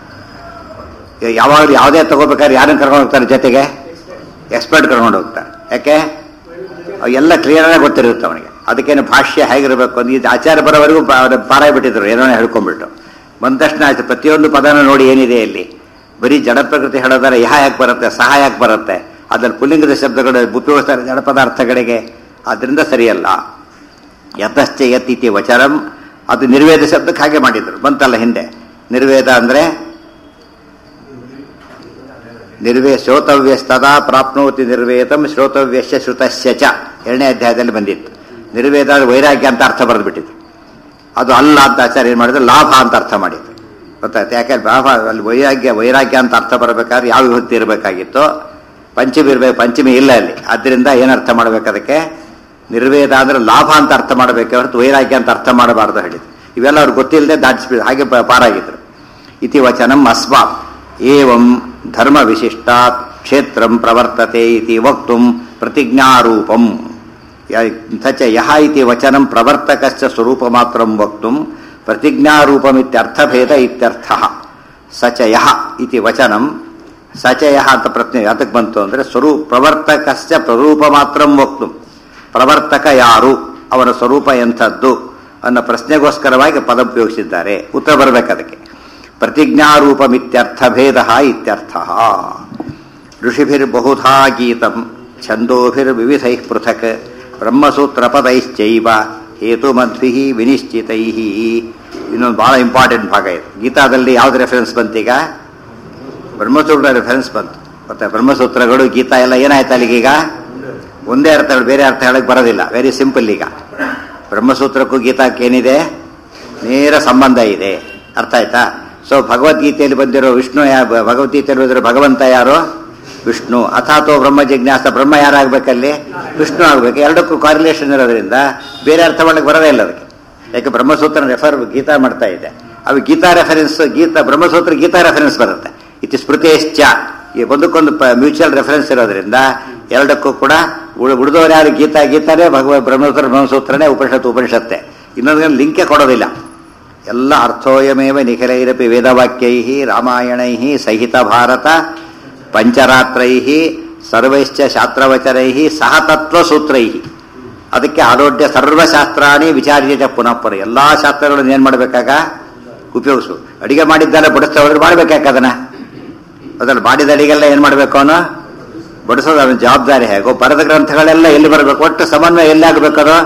ಯಾವಾಗ ಯಾವುದೇ ತಗೋಬೇಕಾದ್ರೆ ಯಾರನ್ನ ಕರ್ಕೊಂಡು ಹೋಗ್ತಾರೆ ಜೊತೆಗೆ ಎಕ್ಸ್ಪರ್ಟ್ ಕರ್ಕೊಂಡು ಹೋಗ್ತಾರೆ ಯಾಕೆ ಅವ್ ಎಲ್ಲ ಕ್ಲಿಯರಾಗಿ ಗೊತ್ತಿರುತ್ತೆ ಅವನಿಗೆ ಅದಕ್ಕೇನು ಭಾಷ್ಯ ಹೇಗಿರಬೇಕು ಅಂತ ಇದು ಆಚಾರ ಬರೋವರೆಗೂ ಪಾರಾಯ ಬಿಟ್ಟಿದ್ರು ಏನೋ ಹೇಳ್ಕೊಂಡ್ಬಿಟ್ಟು ಬಂದ ತಕ್ಷಣ ಆಯ್ತು ಪ್ರತಿಯೊಂದು ಪದನ ನೋಡಿ ಏನಿದೆ ಇಲ್ಲಿ ಬರೀ ಜಡ ಪ್ರಕೃತಿ ಹೇಳೋದಾರೆ ಯಹ ಯಾಕೆ ಬರುತ್ತೆ ಸಹ ಯಾಕೆ ಬರುತ್ತೆ ಅದ್ರಲ್ಲಿ ಪುಲ್ಲಿಂಗದ ಶಬ್ದಗಳು ಉಪಯೋಗಿಸ್ತಾರೆ ಜಡಪದ ಅರ್ಥಗಳಿಗೆ ಅದರಿಂದ ಸರಿಯಲ್ಲ ಯತಶ್ಚ ಯತ್ ಇತಿ ವಚರಂ ಅದು ನಿರ್ವೇದ ಶಬ್ದಕ್ಕೆ ಹಾಗೆ ಮಾಡಿದ್ರು ಬಂತಲ್ಲ ಹಿಂದೆ ನಿರ್ವೇದ ಅಂದ್ರೆ ನಿರ್ವೇ ಶ್ರೋತವ್ಯಸ್ತದಾ ಪ್ರಾಪ್ನೋತಿ ನಿರ್ವೇದಂ ಶ್ರೋತವ್ಯಶ್ಯ ಶ್ರುತಶ್ಯ ಚ ಎರಡನೇ ಅಧ್ಯಾಯದಲ್ಲಿ ಬಂದಿತ್ತು ನಿರ್ವೇದ ಅಂದ್ರೆ ವೈರಾಗ್ಯ ಅಂತ ಅರ್ಥ ಬರೆದ್ಬಿಟ್ಟಿದ್ರು ಅದು ಅಲ್ಲ ಅಂತ ಆಚಾರ್ಯ ಏನು ಮಾಡಿದ್ರು ಲಾಭ ಅಂತ ಅರ್ಥ ಮಾಡಿದ್ರು ಗೊತ್ತಾಯ್ತು ಯಾಕಂದ್ರೆ ಲಾಭ ಅಲ್ಲಿ ವೈರಾಗ್ಯ ವೈರಾಗ್ಯ ಅಂತ ಅರ್ಥ ಬರಬೇಕಾದ್ರೆ ಯಾವ ವಿಭಕ್ತಿ ಇರಬೇಕಾಗಿತ್ತು ಪಂಚಮಿ ಇರಬೇಕು ಪಂಚಮಿ ಇಲ್ಲ ಅಲ್ಲಿ ಆದ್ದರಿಂದ ಏನು ಅರ್ಥ ಮಾಡ್ಬೇಕು ಅದಕ್ಕೆ ನಿರ್ವೇದ ಅಂದ್ರೆ ಲಾಭ ಅಂತ ಅರ್ಥ ಮಾಡಬೇಕೆ ಹೊರತು ವೈರಾಗ್ಯ ಅಂತ ಅರ್ಥ ಮಾಡಬಾರ್ದು ಹೇಳಿದ್ರು ಇವೆಲ್ಲ ಅವ್ರಿಗೆ ಗೊತ್ತಿಲ್ಲದೆ ದಾಟಿಸ್ಬಿಡ್ ಹಾಗೆ ಪ- ಪಾರಾಗಿದ್ರು ಇತಿ ವಚನಂ ಅಸ್ಮಾತ್ ಏವಂ ಧರ್ಮ ವಿಶಿಷ್ಟಾತ್ ಕ್ಷೇತ್ರಂ ಪ್ರವರ್ತತೆ ಇತಿ ವಕ್ತುಂ ಪ್ರತಿಜ್ಞಾರೂಪಂ ಯ- ತಚ ಯಹ ಇತಿ ವಚನಂ ಪ್ರವರ್ತಕಶ್ಚ ಸ್ವರೂಪ ಮಾತ್ರಂ ವಕ್ತುಂ ಪ್ರತಿಜ್ಞಾರೂಪಮಿತ್ಯರ್ಥಭೇದ ಇತ್ಯರ್ಥಃ ಸಚ ಯಹ ಇತಿ ವಚನಂ ಸಚ ಯಹ ಅಂತ ಪ್ರಶ್ನೆ ಯಾತಕ್ಕೆ ಬಂತು ಅಂದ್ರೆ ಸ್ವರೂಪ ಪ್ರವರ್ತಕಶ್ಚ ಪ್ರರೂಪ ಮಾತ್ರಂ ವಕ್ತುಂ ಪ್ರವರ್ತಕ ಯಾರು ಅವನ ಸ್ವರೂಪ ಎಂಥದ್ದು ಅನ್ನೋ ಪ್ರಶ್ನೆಗೋಸ್ಕರವಾಗಿ ಪದ ಉಪಯೋಗಿಸಿದ್ದಾರೆ ಉತ್ತರ ಬರಬೇಕು ಅದಕ್ಕೆ ಪ್ರತಿಜ್ಞಾರೂಪಮಿತ್ಯರ್ಥಭೇದ ಇತ್ಯರ್ಥ ಋಷಿಭಿರ್ಬಹುಧಾ ಗೀತಂ ಛಂದೋಭಿರ್ವಿವಿಧೈಃ ಪೃಥಕ್ ಬ್ರಹ್ಮಸೂತ್ರಪದೈಶ್ಚೈವ ಹೇತುಮದ್ಭಿ ವಿನಿಶ್ಚಿತೈ ಇನ್ನೊಂದು ಬಹಳ ಇಂಪಾರ್ಟೆಂಟ್ ಭಾಗ ಇದು ಗೀತಾದಲ್ಲಿ ಯಾವ್ದು ರೆಫರೆನ್ಸ್ ಬಂತೀಗ ಬ್ರಹ್ಮಸೂತ್ರ ರೆಫರೆನ್ಸ್ ಬಂತು ಮತ್ತೆ ಬ್ರಹ್ಮಸೂತ್ರಗಳು ಗೀತಾ ಎಲ್ಲ ಏನಾಯ್ತು ಅಲ್ಲಿಗೀಗ ಒಂದೇ ಅರ್ಥಗಳು ಬೇರೆ ಅರ್ಥ ಹೇಳಕ್ ಬರೋದಿಲ್ಲ ವೆರಿ ಸಿಂಪಲ್ ಈಗ ಬ್ರಹ್ಮಸೂತ್ರಕ್ಕೂ ಗೀತಾಕ್ಕೆ ಏನಿದೆ ನೇರ ಸಂಬಂಧ ಇದೆ ಅರ್ಥ ಆಯ್ತಾ ಸೊ ಭಗವದ್ಗೀತೆಯಲ್ಲಿ ಬಂದಿರೋ ವಿಷ್ಣು ಯಾ ಭಗವದ್ಗೀತೆಯಲ್ಲಿ ಬಂದಿರೋ ಭಗವಂತ ಯಾರು ವಿಷ್ಣು ಅಥಾತೋ ಬ್ರಹ್ಮ ಜಿಜ್ಞಾಸ ಬ್ರಹ್ಮ ಯಾರಾಗಬೇಕಲ್ಲಿ ವಿಷ್ಣು ಆಗಬೇಕು ಎರಡಕ್ಕೂ ಕಾರ್ರಿಲೇಷನ್ ಇರೋದ್ರಿಂದ ಬೇರೆ ಅರ್ಥ ಮಾಡಕ್ಕೆ ಬರೋದೇ ಇಲ್ಲ ಅದಕ್ಕೆ ಯಾಕೆ ಬ್ರಹ್ಮಸೂತ್ರ ರೆಫರ್ ಗೀತಾ ಮಾಡ್ತಾ ಇದೆ ಅವು ಗೀತಾ ರೆಫರೆನ್ಸ್ ಗೀತಾ ಬ್ರಹ್ಮಸೂತ್ರ ಗೀತಾ ರೆಫರೆನ್ಸ್ ಬರುತ್ತೆ ಇತಿ ಸ್ಮೃತೇಶ್ಚ ಈ ಒಂದಕ್ಕೊಂದು ಮ್ಯೂಚುವಲ್ ರೆಫರೆನ್ಸ್ ಇರೋದ್ರಿಂದ ಎರಡಕ್ಕೂ ಕೂಡ ಉಳ್- ಉಳಿದವರು ಯಾರು ಗೀತಾ ಗೀತಾನೇ ಭಗವ ಬ್ರಹ್ಮಸೂತ್ರ ಬ್ರಹ್ಮಸೂತ್ರನೇ ಉಪನಿಷತ್ತು ಉಪನಿಷತ್ತೆ ಇನ್ನೊಂದು ಲಿಂಕೆ ಕೊಡೋದಿಲ್ಲ ಎಲ್ಲ ಅರ್ಥೋಯಮೇವ ನಿಖಿಲೈರಪಿ ವೇದವಾಕ್ಯೈ ರಾಮಾಯಣೈ ಸಹಿತ ಭಾರತ ಪಂಚರಾತ್ರೈ ಸರ್ವೈಶ್ಚ ಶಾಸ್ತ್ರವಚರೈ ಸಹ ತತ್ವಸೂತ್ರೈ ಅದಕ್ಕೆ ಆರೋಗ್ಯ ಸರ್ವಶಾಸ್ತ್ರಾಣಿ ವಿಚಾರ್ಯ ಪುನಃ ಪುನಃ ಎಲ್ಲಾ ಶಾಸ್ತ್ರಗಳನ್ನು ಏನ್ ಮಾಡ್ಬೇಕಾಗ ಉಪಯೋಗಿಸು ಅಡಿಗೆ ಮಾಡಿದ್ದೆಲ್ಲ ಬಡಿಸ್ತಾ ಹೋದ್ರೆ ಮಾಡ್ಬೇಕಾಕ ಅದನ್ನ ಅದ್ರಲ್ಲಿ ಮಾಡಿದ ಅಡಿಗೆಲ್ಲ ಏನ್ ಮಾಡ್ಬೇಕು ಅವನು ಬಡಿಸೋದು ಅವನ ಜವಾಬ್ದಾರಿ ಹೇಗೋ ಬರೆದ ಗ್ರಂಥಗಳೆಲ್ಲ ಎಲ್ಲಿ ಬರಬೇಕು ಒಟ್ಟು ಸಮನ್ವಯ ಎಲ್ಲಿ ಆಗಬೇಕದು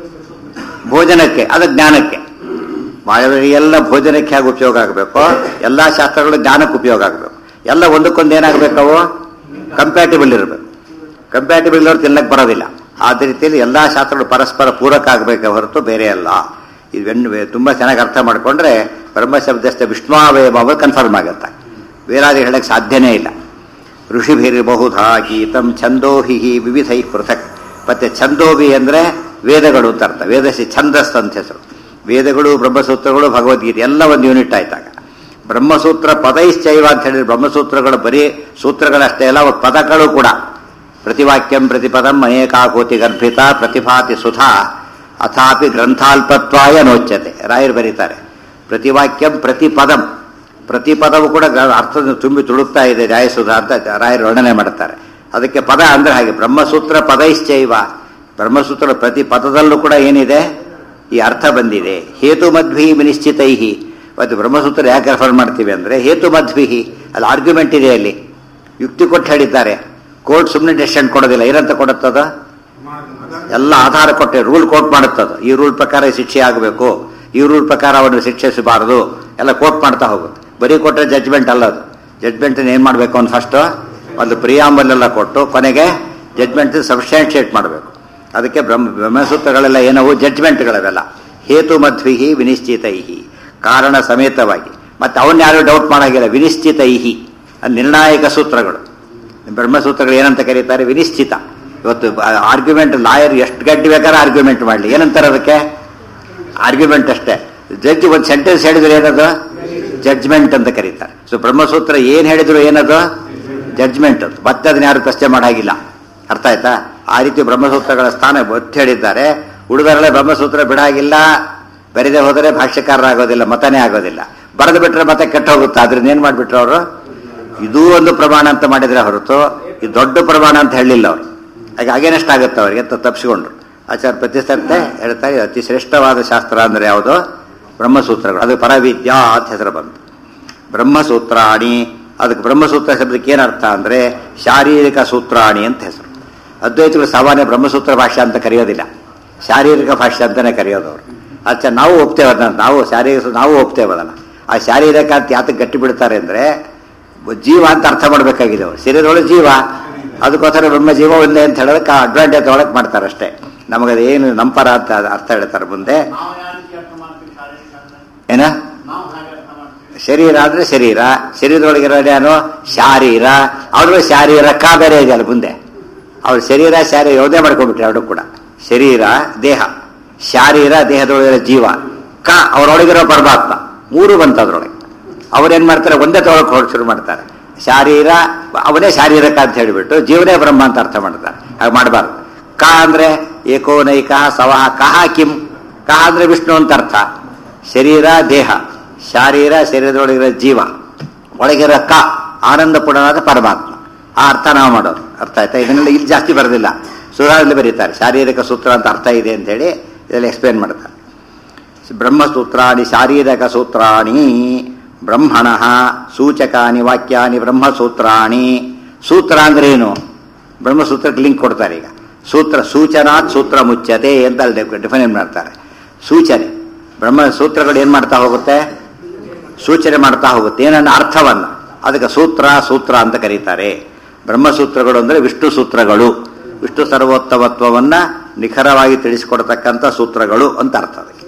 ಭೋಜನಕ್ಕೆ ಅದು ಜ್ಞಾನಕ್ಕೆ ಮಾಡಿದ ಎಲ್ಲ ಭೋಜನಕ್ಕೆ ಹೇಗೆ ಉಪಯೋಗ ಆಗಬೇಕು ಎಲ್ಲಾ ಶಾಸ್ತ್ರಗಳು ಜ್ಞಾನಕ್ಕೆ ಉಪಯೋಗ ಆಗಬೇಕು ಎಲ್ಲ ಒಂದಕ್ಕೊಂದು ಏನಾಗಬೇಕು ಅವು ಕಂಪ್ಯಾಟಿಬಲ್ ಇರಬೇಕು ಕಂಪ್ಯಾಟಿಬಲ್ ಇರೋರು ತಿನ್ನಕ್ಕೆ ಬರೋದಿಲ್ಲ ಆದ ರೀತಿಯಲ್ಲಿ ಎಲ್ಲಾ ಶಾಸ್ತ್ರಗಳು ಪರಸ್ಪರ ಪೂರಕ ಆಗಬೇಕೆ ಹೊರತು ಬೇರೆ ಅಲ್ಲ ಇವೆನ್ನು ತುಂಬಾ ಚೆನ್ನಾಗಿ ಅರ್ಥ ಮಾಡಿಕೊಂಡ್ರೆ ಬ್ರಹ್ಮಶಬ್ದಸ್ಥ ವಿಷ್ಣುವೇಮ ಕನ್ಫರ್ಮ್ ಆಗುತ್ತೆ ಬೇರಾದ್ರೆ ಹೇಳಕ್ಕೆ ಸಾಧ್ಯನೇ ಇಲ್ಲ ಋಷಿಭಿರ್ಬಹುಧಾ ಗೀತಂ ಛಂದೋಹಿ ವಿವಿಧೈ ಪೃಥಕ್ ಮತ್ತೆ ಛಂದೋಭಿ ಅಂದ್ರೆ ವೇದಗಳು ಅಂತ ಅರ್ಥ ವೇದಸಿ ಛಂದಸ್ ಅಂತ ಹೆಸರು ವೇದಗಳು ಬ್ರಹ್ಮಸೂತ್ರಗಳು ಭಗವದ್ಗೀತೆ ಎಲ್ಲ ಒಂದು ಯೂನಿಟ್ ಆಯ್ತಾಗ ಬ್ರಹ್ಮಸೂತ್ರ ಪದೈಶ್ಚೈವ ಅಂತ ಹೇಳಿದ್ರೆ ಬ್ರಹ್ಮಸೂತ್ರಗಳು ಬರೀ ಸೂತ್ರಗಳಷ್ಟೇ ಅಲ್ಲ ಅವು ಪದಗಳು ಕೂಡ ಪ್ರತಿವಾಕ್ಯಂ ಪ್ರತಿಪದಂ ಅನೇಕಾಕೋತಿ ಗರ್ಭಿತ ಪ್ರತಿಭಾತಿ ಸುಧಾ ಅಥಾಪಿ ಗ್ರಂಥಾಲ್ಪತ್ವಾಯ ನೋಚ್ಯತೆ ರಾಯರು ಬರೀತಾರೆ ಪ್ರತಿವಾಕ್ಯಂ ಪ್ರತಿಪದಂ ಪ್ರತಿಪದವು ಕೂಡ ಗ- ಅರ್ಥದ ತುಂಬಿ ತುಳುಕ್ತಾ ಇದೆ ನ್ಯಾಯಸುಧಾ ಅಂತ ರಾಯರು ವರ್ಣನೆ ಮಾಡ್ತಾರೆ ಅದಕ್ಕೆ ಪದ ಅಂದ್ರೆ ಹಾಗೆ ಬ್ರಹ್ಮಸೂತ್ರ ಪದೈಶ್ಚೈವ ಬ್ರಹ್ಮಸೂತ್ರ ಪ್ರತಿ ಪದದಲ್ಲೂ ಕೂಡ ಏನಿದೆ ಈ ಅರ್ಥ ಬಂದಿದೆ ಹೇತು ಮಧ್ವಿ ವಿನಿಶ್ಚಿತೈಹಿ ಮತ್ತು ಬ್ರಹ್ಮಸೂತ್ರ ಯಾಕೆ ರೆಫರ್ ಮಾಡ್ತೀವಿ ಅಂದ್ರೆ ಹೇತು ಮಧ್ವಿಹಿ ಅಲ್ಲಿ ಆರ್ಗ್ಯುಮೆಂಟ್ ಇದೆ ಅಲ್ಲಿ ಯುಕ್ತಿ ಕೊಟ್ಟು ಹೇಳಿದ್ದಾರೆ ಕೋರ್ಟ್ ಸುಮ್ಮನೆ ಡೆಸಿಷನ್ ಕೊಡೋದಿಲ್ಲ ಏನಂತ ಕೊಡುತ್ತದ ಎಲ್ಲ ಆಧಾರ ಕೊಟ್ಟೆ ರೂಲ್ ಕೋಟ್ ಮಾಡುತ್ತದ ಈ ರೂಲ್ ಪ್ರಕಾರ ಈ ಶಿಕ್ಷೆ ಆಗಬೇಕು ಈ ರೂಲ್ ಪ್ರಕಾರ ಅವನು ಶಿಕ್ಷಿಸಬಾರದು ಎಲ್ಲ ಕೋಟ್ ಮಾಡ್ತಾ ಹೋಗುತ್ತೆ ಬರೀ ಕೊಟ್ಟರೆ ಜಡ್ಜ್ಮೆಂಟ್ ಅಲ್ಲ ಅದು ಜಡ್ಜ್ಮೆಂಟ್ ಏನ್ ಮಾಡಬೇಕು ಅವ್ನು ಫಸ್ಟ್ ಒಂದು ಪ್ರಿಯಾಂಬಲ್ ಎಲ್ಲ ಕೊಟ್ಟು ಕೊನೆಗೆ ಜಡ್ಜ್ಮೆಂಟ್ ಸಬ್ಸ್ಟ್ಯಾನ್ಶಿಯೇಟ್ ಮಾಡಬೇಕು ಅದಕ್ಕೆ ಬ್ರಹ್ಮ ಬ್ರಹ್ಮಸೂತ್ರಗಳೆಲ್ಲ ಏನವು ಜಡ್ಜ್ಮೆಂಟ್ಗಳವೆಲ್ಲ ಹೇತು ಮಧ್ವಿಹಿ ವಿನಿಶ್ಚಿತೈಹಿ ಕಾರಣ ಸಮೇತವಾಗಿ ಮತ್ತೆ ಅವನ್ನ ಯಾರು ಡೌಟ್ ಮಾಡಾಗಿಲ್ಲ ವಿನಿಶ್ಚಿತ ಇಹಿ ಅದು ನಿರ್ಣಾಯಕ ಸೂತ್ರಗಳು ಬ್ರಹ್ಮಸೂತ್ರಗಳು ಏನಂತ ಕರೀತಾರೆ ವಿನಿಶ್ಚಿತ ಇವತ್ತು ಆರ್ಗ್ಯುಮೆಂಟ್ ಲಾಯರ್ ಎಷ್ಟು ಗಂಟೆ ಬೇಕಾದ್ರೆ ಆರ್ಗ್ಯುಮೆಂಟ್ ಮಾಡಲಿ ಏನಂತಾರೆ ಅದಕ್ಕೆ ಆರ್ಗ್ಯುಮೆಂಟ್ ಅಷ್ಟೇ ಜಡ್ಜ್ ಒಂದು ಸೆಂಟೆನ್ಸ್ ಹೇಳಿದ್ರೆ ಏನದು ಜಡ್ಜ್ಮೆಂಟ್ ಅಂತ ಕರೀತಾರೆ ಸೊ ಬ್ರಹ್ಮಸೂತ್ರ ಏನು ಹೇಳಿದ್ರು ಏನದು ಜಡ್ಜ್ಮೆಂಟ್ ಅದು ಮತ್ತೆ ಅದನ್ನ ಯಾರು ಪ್ರಶ್ನೆ ಮಾಡಾಗಿಲ್ಲ ಅರ್ಥ ಆಯ್ತಾ ಆ ರೀತಿ ಬ್ರಹ್ಮಸೂತ್ರಗಳ ಸ್ಥಾನ ಒತ್ತಿ ಹೇಳಿದ್ದಾರೆ ಹುಡುಗರೆಲ್ಲ ಬ್ರಹ್ಮಸೂತ್ರ ಬಿಡಾಗಿಲ್ಲ ಬರೆದೇ ಹೋದರೆ ಭಾಷ್ಯಕಾರರಾಗೋದಿಲ್ಲ ಮತನೇ ಆಗೋದಿಲ್ಲ ಬರೆದು ಬಿಟ್ರೆ ಮತ್ತೆ ಕೆಟ್ಟ ಹೋಗುತ್ತೆ ಅದ್ರಿಂದ ಏನ್ ಮಾಡ್ಬಿಟ್ರು ಅವರು ಇದೂ ಒಂದು ಪ್ರಮಾಣ ಅಂತ ಮಾಡಿದ್ರೆ ಹೊರತು ಇದು ದೊಡ್ಡ ಪ್ರಮಾಣ ಅಂತ ಹೇಳಿಲ್ಲ ಅವರು ಹಾಗೆ ಅಗೇನೆಸ್ಟ್ ಆಗುತ್ತೆ ಅವರಿಗೆ ಅಂತ ತಪ್ಪಿಸಿಕೊಂಡ್ರು ಆಚಾರ್ಯ ಪ್ರತಿಷ್ಠತೆ ಹೇಳ್ತಾರೆ ಅತಿ ಶ್ರೇಷ್ಠವಾದ ಶಾಸ್ತ್ರ ಅಂದ್ರೆ ಯಾವುದು ಬ್ರಹ್ಮಸೂತ್ರಗಳು ಅದು ಪರವಿದ್ಯಾ ಅಂತ ಹೆಸರು ಬಂತು ಬ್ರಹ್ಮಸೂತ್ರಾಣಿ ಅದಕ್ಕೆ ಬ್ರಹ್ಮಸೂತ್ರ ಶಬ್ದಕ್ಕೆ ಏನರ್ಥ ಅಂದ್ರೆ ಶಾರೀರಿಕ ಸೂತ್ರಾಣಿ ಅಂತ ಹೆಸರು ಅದ್ವೈತಗಳು ಸಾಮಾನ್ಯ ಬ್ರಹ್ಮಸೂತ್ರ ಭಾಷೆ ಅಂತ ಕರೆಯೋದಿಲ್ಲ ಶಾರೀರಿಕ ಭಾಷೆ ಅಂತಾನೆ ಕರೆಯೋದು ಅವರು ಅಚ್ಚ ನಾವು ಒಪ್ತೇವೆ ಅದನ್ನ ನಾವು ಶಾರೀರಿಕ ನಾವು ಒಪ್ತೇವೆ ಅದನ್ನ ಆ ಶಾರೀರಿಕ ಅಂತ ಯಾತಕ್ಕೆ ಗಟ್ಟಿ ಬಿಡ್ತಾರೆ ಅಂದ್ರೆ ಜೀವ ಅಂತ ಅರ್ಥ ಮಾಡಬೇಕಾಗಿದೆ ಅವರು ಶರೀರದೊಳಗೆ ಜೀವ ಅದಕ್ಕೋಸ್ಕರ ಬ್ರಹ್ಮ ಜೀವ ಒಂದೇ ಅಂತ ಹೇಳೋದಕ್ಕೆ ಅಡ್ವಾಂಟೇಜ್ ಒಳಗೆ ಮಾಡ್ತಾರೆ ಅಷ್ಟೇ ನಮಗದು ಏನು ನಂಪರ ಅಂತ ಅರ್ಥ ಹೇಳ್ತಾರೆ ಮುಂದೆ ನಾವು ಯಾವ ರೀತಿ ಅರ್ಥ ಮಾಡ್ತೀವಿ ಶಾರೀರಿಕ ಅಂದ್ರೆ ಏನ ನಾವು ಹಾಗೆ ಅರ್ಥ ಮಾಡ್ತೀವಿ ಶರೀರ ಅಂದ್ರೆ ಶರೀರ ಶರೀರದೊಳಗಿರೋದು ಏನು ಶಾರೀರ ಅವ್ರಿಗೆ ಶಾರೀರಕ ಬೇರೆ ಇದೆಯಲ್ಲ ಮುಂದೆ ಅವ್ರ ಶರೀರ ಶಾರೀರ ಯಾವುದೇ ಮಾಡ್ಕೊಂಡ್ಬಿಟ್ರೆ ಎರಡು ಕೂಡ ಶರೀರ ದೇಹ ಶಾರೀರ ದೇಹದೊಳಗಿರೋ ಜೀವ ಕ ಅವರೊಳಗಿರೋ ಪರಮಾತ್ಮ ಮೂರು ಬಂತ ಅದ್ರೊಳಗೆ ಅವ್ರೇನ್ ಮಾಡ್ತಾರೆ ಒಂದೇ ತೊಗೊಳಕ್ ಹೊರಗೆ ಶುರು ಮಾಡ್ತಾರೆ ಶಾರೀರ ಅವನೇ ಶಾರೀರಕ ಅಂತ ಹೇಳಿಬಿಟ್ಟು ಜೀವನೇ ಬ್ರಹ್ಮ ಅಂತ ಅರ್ಥ ಮಾಡ್ತಾರೆ ಹಾಗೆ ಮಾಡಬಾರ್ದು ಕ ಅಂದ್ರೆ ಏಕೋನೈಕ ಸವಹ ಕಹ ಕಿಂ ಕಹ ಅಂದ್ರೆ ವಿಷ್ಣು ಅಂತ ಅರ್ಥ ಶರೀರ ದೇಹ ಶಾರೀರ ಶರೀರದೊಳಗಿರೋ ಜೀವ ಒಳಗಿರೋ ಕ ಆನಂದ ಪೂರ್ಣನಾದ ಪರಮಾತ್ಮ ಆ ಅರ್ಥ ನಾವು ಮಾಡೋದು ಅರ್ಥ ಆಯ್ತಾ ಇದನ್ನೆಲ್ಲ ಇಲ್ಲಿ ಜಾಸ್ತಿ ಬರೋದಿಲ್ಲ ಸುಧಾರಲ್ಲಿ ಬರೀತಾರೆ ಶಾರೀರಿಕ ಸೂತ್ರ ಅಂತ ಅರ್ಥ ಇದೆ ಅಂತ ಹೇಳಿ ಇದರಲ್ಲಿ ಎಕ್ಸ್ಪ್ಲೇನ್ ಮಾಡ್ತಾರೆ ಬ್ರಹ್ಮಸೂತ್ರಾಣಿ ಶಾರೀರಿಕ ಸೂತ್ರಾಣಿ ಬ್ರಹ್ಮಣ ಸೂಚಕಾನಿ ವಾಕ್ಯಾನಿ ಬ್ರಹ್ಮಸೂತ್ರಾಣಿ ಸೂತ್ರ ಅಂದ್ರೆ ಏನು ಬ್ರಹ್ಮಸೂತ್ರಕ್ಕೆ ಲಿಂಕ್ ಕೊಡ್ತಾರೆ ಈಗ ಸೂತ್ರ ಸೂಚನಾತ್ ಸೂತ್ರ ಮುಚ್ಚತೆ ಅಂತ ಅಲ್ಲಿ ಡಿಫೈನ್ ಮಾಡ್ತಾರೆ ಸೂಚನೆ ಬ್ರಹ್ಮ ಸೂತ್ರಗಳು ಏನ್ ಮಾಡ್ತಾ ಹೋಗುತ್ತೆ ಸೂಚನೆ ಮಾಡ್ತಾ ಹೋಗುತ್ತೆ ಏನನ್ನ ಅರ್ಥವನ್ನ ಅದಕ್ಕೆ ಸೂತ್ರ ಸೂತ್ರ ಅಂತ ಕರೀತಾರೆ ಬ್ರಹ್ಮಸೂತ್ರಗಳು ಅಂದ್ರೆ ವಿಷ್ಣು ಸೂತ್ರಗಳು ವಿಷ್ಣು ಸರ್ವೋತ್ತಮತ್ವವನ್ನ ನಿಖರವಾಗಿ ತಿಳಿಸಿಕೊಡ್ತಕ್ಕಂಥ ಸೂತ್ರಗಳು ಅಂತ ಅರ್ಥ ಅದಕ್ಕೆ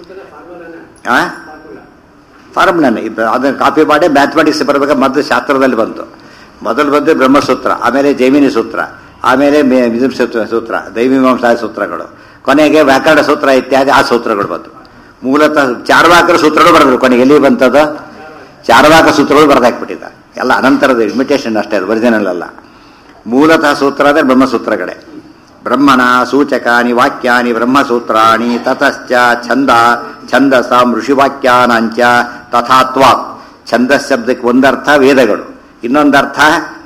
ಆ ಫಾರ್ಮುಲಾನೆ ಅದನ್ನ ಕಾಪಿ ಮಾಡಿ ಮ್ಯಾಥಮೆಟಿಕ್ಸ್ ಬರಬೇಕು ಮೊದಲು ಶಾಸ್ತ್ರದಲ್ಲಿ ಬಂತು ಮೊದಲು ಬಂದು ಬ್ರಹ್ಮಸೂತ್ರ ಆಮೇಲೆ ಜೈಮಿನಿ ಸೂತ್ರ ಆಮೇಲೆ ಮೇ- ಇದು ಸೂತ್ರ ಸೂತ್ರ ದೈವೀಮಾಂಸಾ ಸೂತ್ರಗಳು ಕೊನೆಗೆ ವ್ಯಾಕರಣ ಸೂತ್ರ ಇತ್ಯಾದಿ ಆ ಸೂತ್ರಗಳು ಬಂತು ಮೂಲತಃ ಚಾರ್ವಾಕರ ಸೂತ್ರಗಳು ಬರೆದ್ರು ಕೊನೆಗೆ ಎಲ್ಲಿ ಬಂತದು ಚಾರ್ವಾಕ ಸೂತ್ರಗಳು ಬರೆದಾಕ್ಬಿಟ್ಟಿದ್ದಾರೆ ಎಲ್ಲ ಅನಂತರದ ಇಮಿಟೇಷನ್ ಅಷ್ಟೇ ಅದು ಒರಿಜಿನಲ್ ಅಲ್ಲ ಮೂಲತಃ ಸೂತ್ರ ಅಂದ್ರೆ ಬ್ರಹ್ಮಸೂತ್ರಗಳೇ ಬ್ರಹ್ಮಣ ಸೂಚಕಾನಿ ವಾಕ್ಯಾನಿ ಬ್ರಹ್ಮಸೂತ್ರಾಣಿ ತತಶ್ಚ ಛಂದ ಛಂದಸಾಂ ಋಷಿವಾಕ್ಯಾನಾಂಚ ತಥಾತ್ವಾತ್ ಛಂದಸ್ ಶಬ್ದಕ್ಕೆ ಒಂದರ್ಥ ವೇದಗಳು ಇನ್ನೊಂದರ್ಥ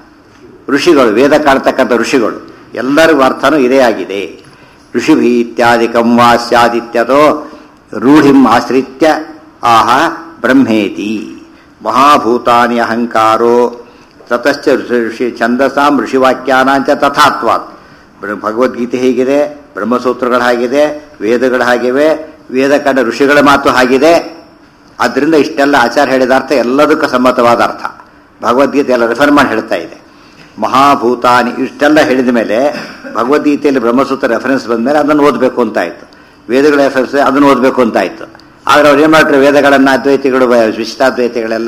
ಋಷಿಗಳು ವೇದ ಕಾಣ್ತಕ್ಕಂಥ ಋಷಿಗಳು ಎಲ್ಲರಿಗೂ ಅರ್ಥನೂ ಇದೇ ಆಗಿದೆ ಋಷಿಭಿ ಇತ್ಯಾದಿಕಂ ವಾ ಸ್ಯಾದಿತ್ಯತೋ ರೂಢಿಂ ಆಶ್ರಿತ್ಯ ಆಹ ಬ್ರಹ್ಮೇತಿ ಮಹಾಭೂತಾನಿ ಅಹಂಕಾರೋ ತತಶ್ಚ ಋಷಿ ಋಷಿ ಛಂದಸಾಂ ಋಷಿವಾಕ್ಯಾನಾಂಚ ತಥಾತ್ವಾತ್ ಬ್ರ- ಭಗವದ್ಗೀತೆ ಹೇಗಿದೆ ಬ್ರಹ್ಮಸೂತ್ರಗಳು ಹಾಗಿದೆ ವೇದಗಳು ಹಾಗಿವೆ ವೇದ ಕಂಡ ಋಷಿಗಳ ಮಾತು ಹಾಗಿದೆ ಆದ್ರಿಂದ ಇಷ್ಟೆಲ್ಲ ಆಚಾರ ಹೇಳಿದ ಅರ್ಥ ಎಲ್ಲದಕ್ಕೂ ಸಮ್ಮತವಾದ ಅರ್ಥ ಭಗವದ್ಗೀತೆ ಎಲ್ಲ ರೆಫರ್ ಮಾಡಿ ಹೇಳ್ತಾ ಇದೆ ಮಹಾಭೂತಾನಿ ಇಷ್ಟೆಲ್ಲ ಹೇಳಿದ ಮೇಲೆ ಭಗವದ್ಗೀತೆಯಲ್ಲಿ ಬ್ರಹ್ಮಸೂತ್ರ ರೆಫರೆನ್ಸ್ ಬಂದ ಮೇಲೆ ಅದನ್ನು ಓದಬೇಕು ಅಂತ ಆಯ್ತು ವೇದಗಳ ರೆಫರೆನ್ಸ್ ಅದನ್ನು ಓದಬೇಕು ಅಂತ ಆಯ್ತು ಆದ್ರೆ ಅವ್ರು ಏನ್ ಮಾಡ್ತಾರೆ ವೇದಗಳನ್ನ ಅದ್ವೈತಿಗಳು ವಿಶಿಷ್ಟಾದ್ವೈತಿಗಳೆಲ್ಲ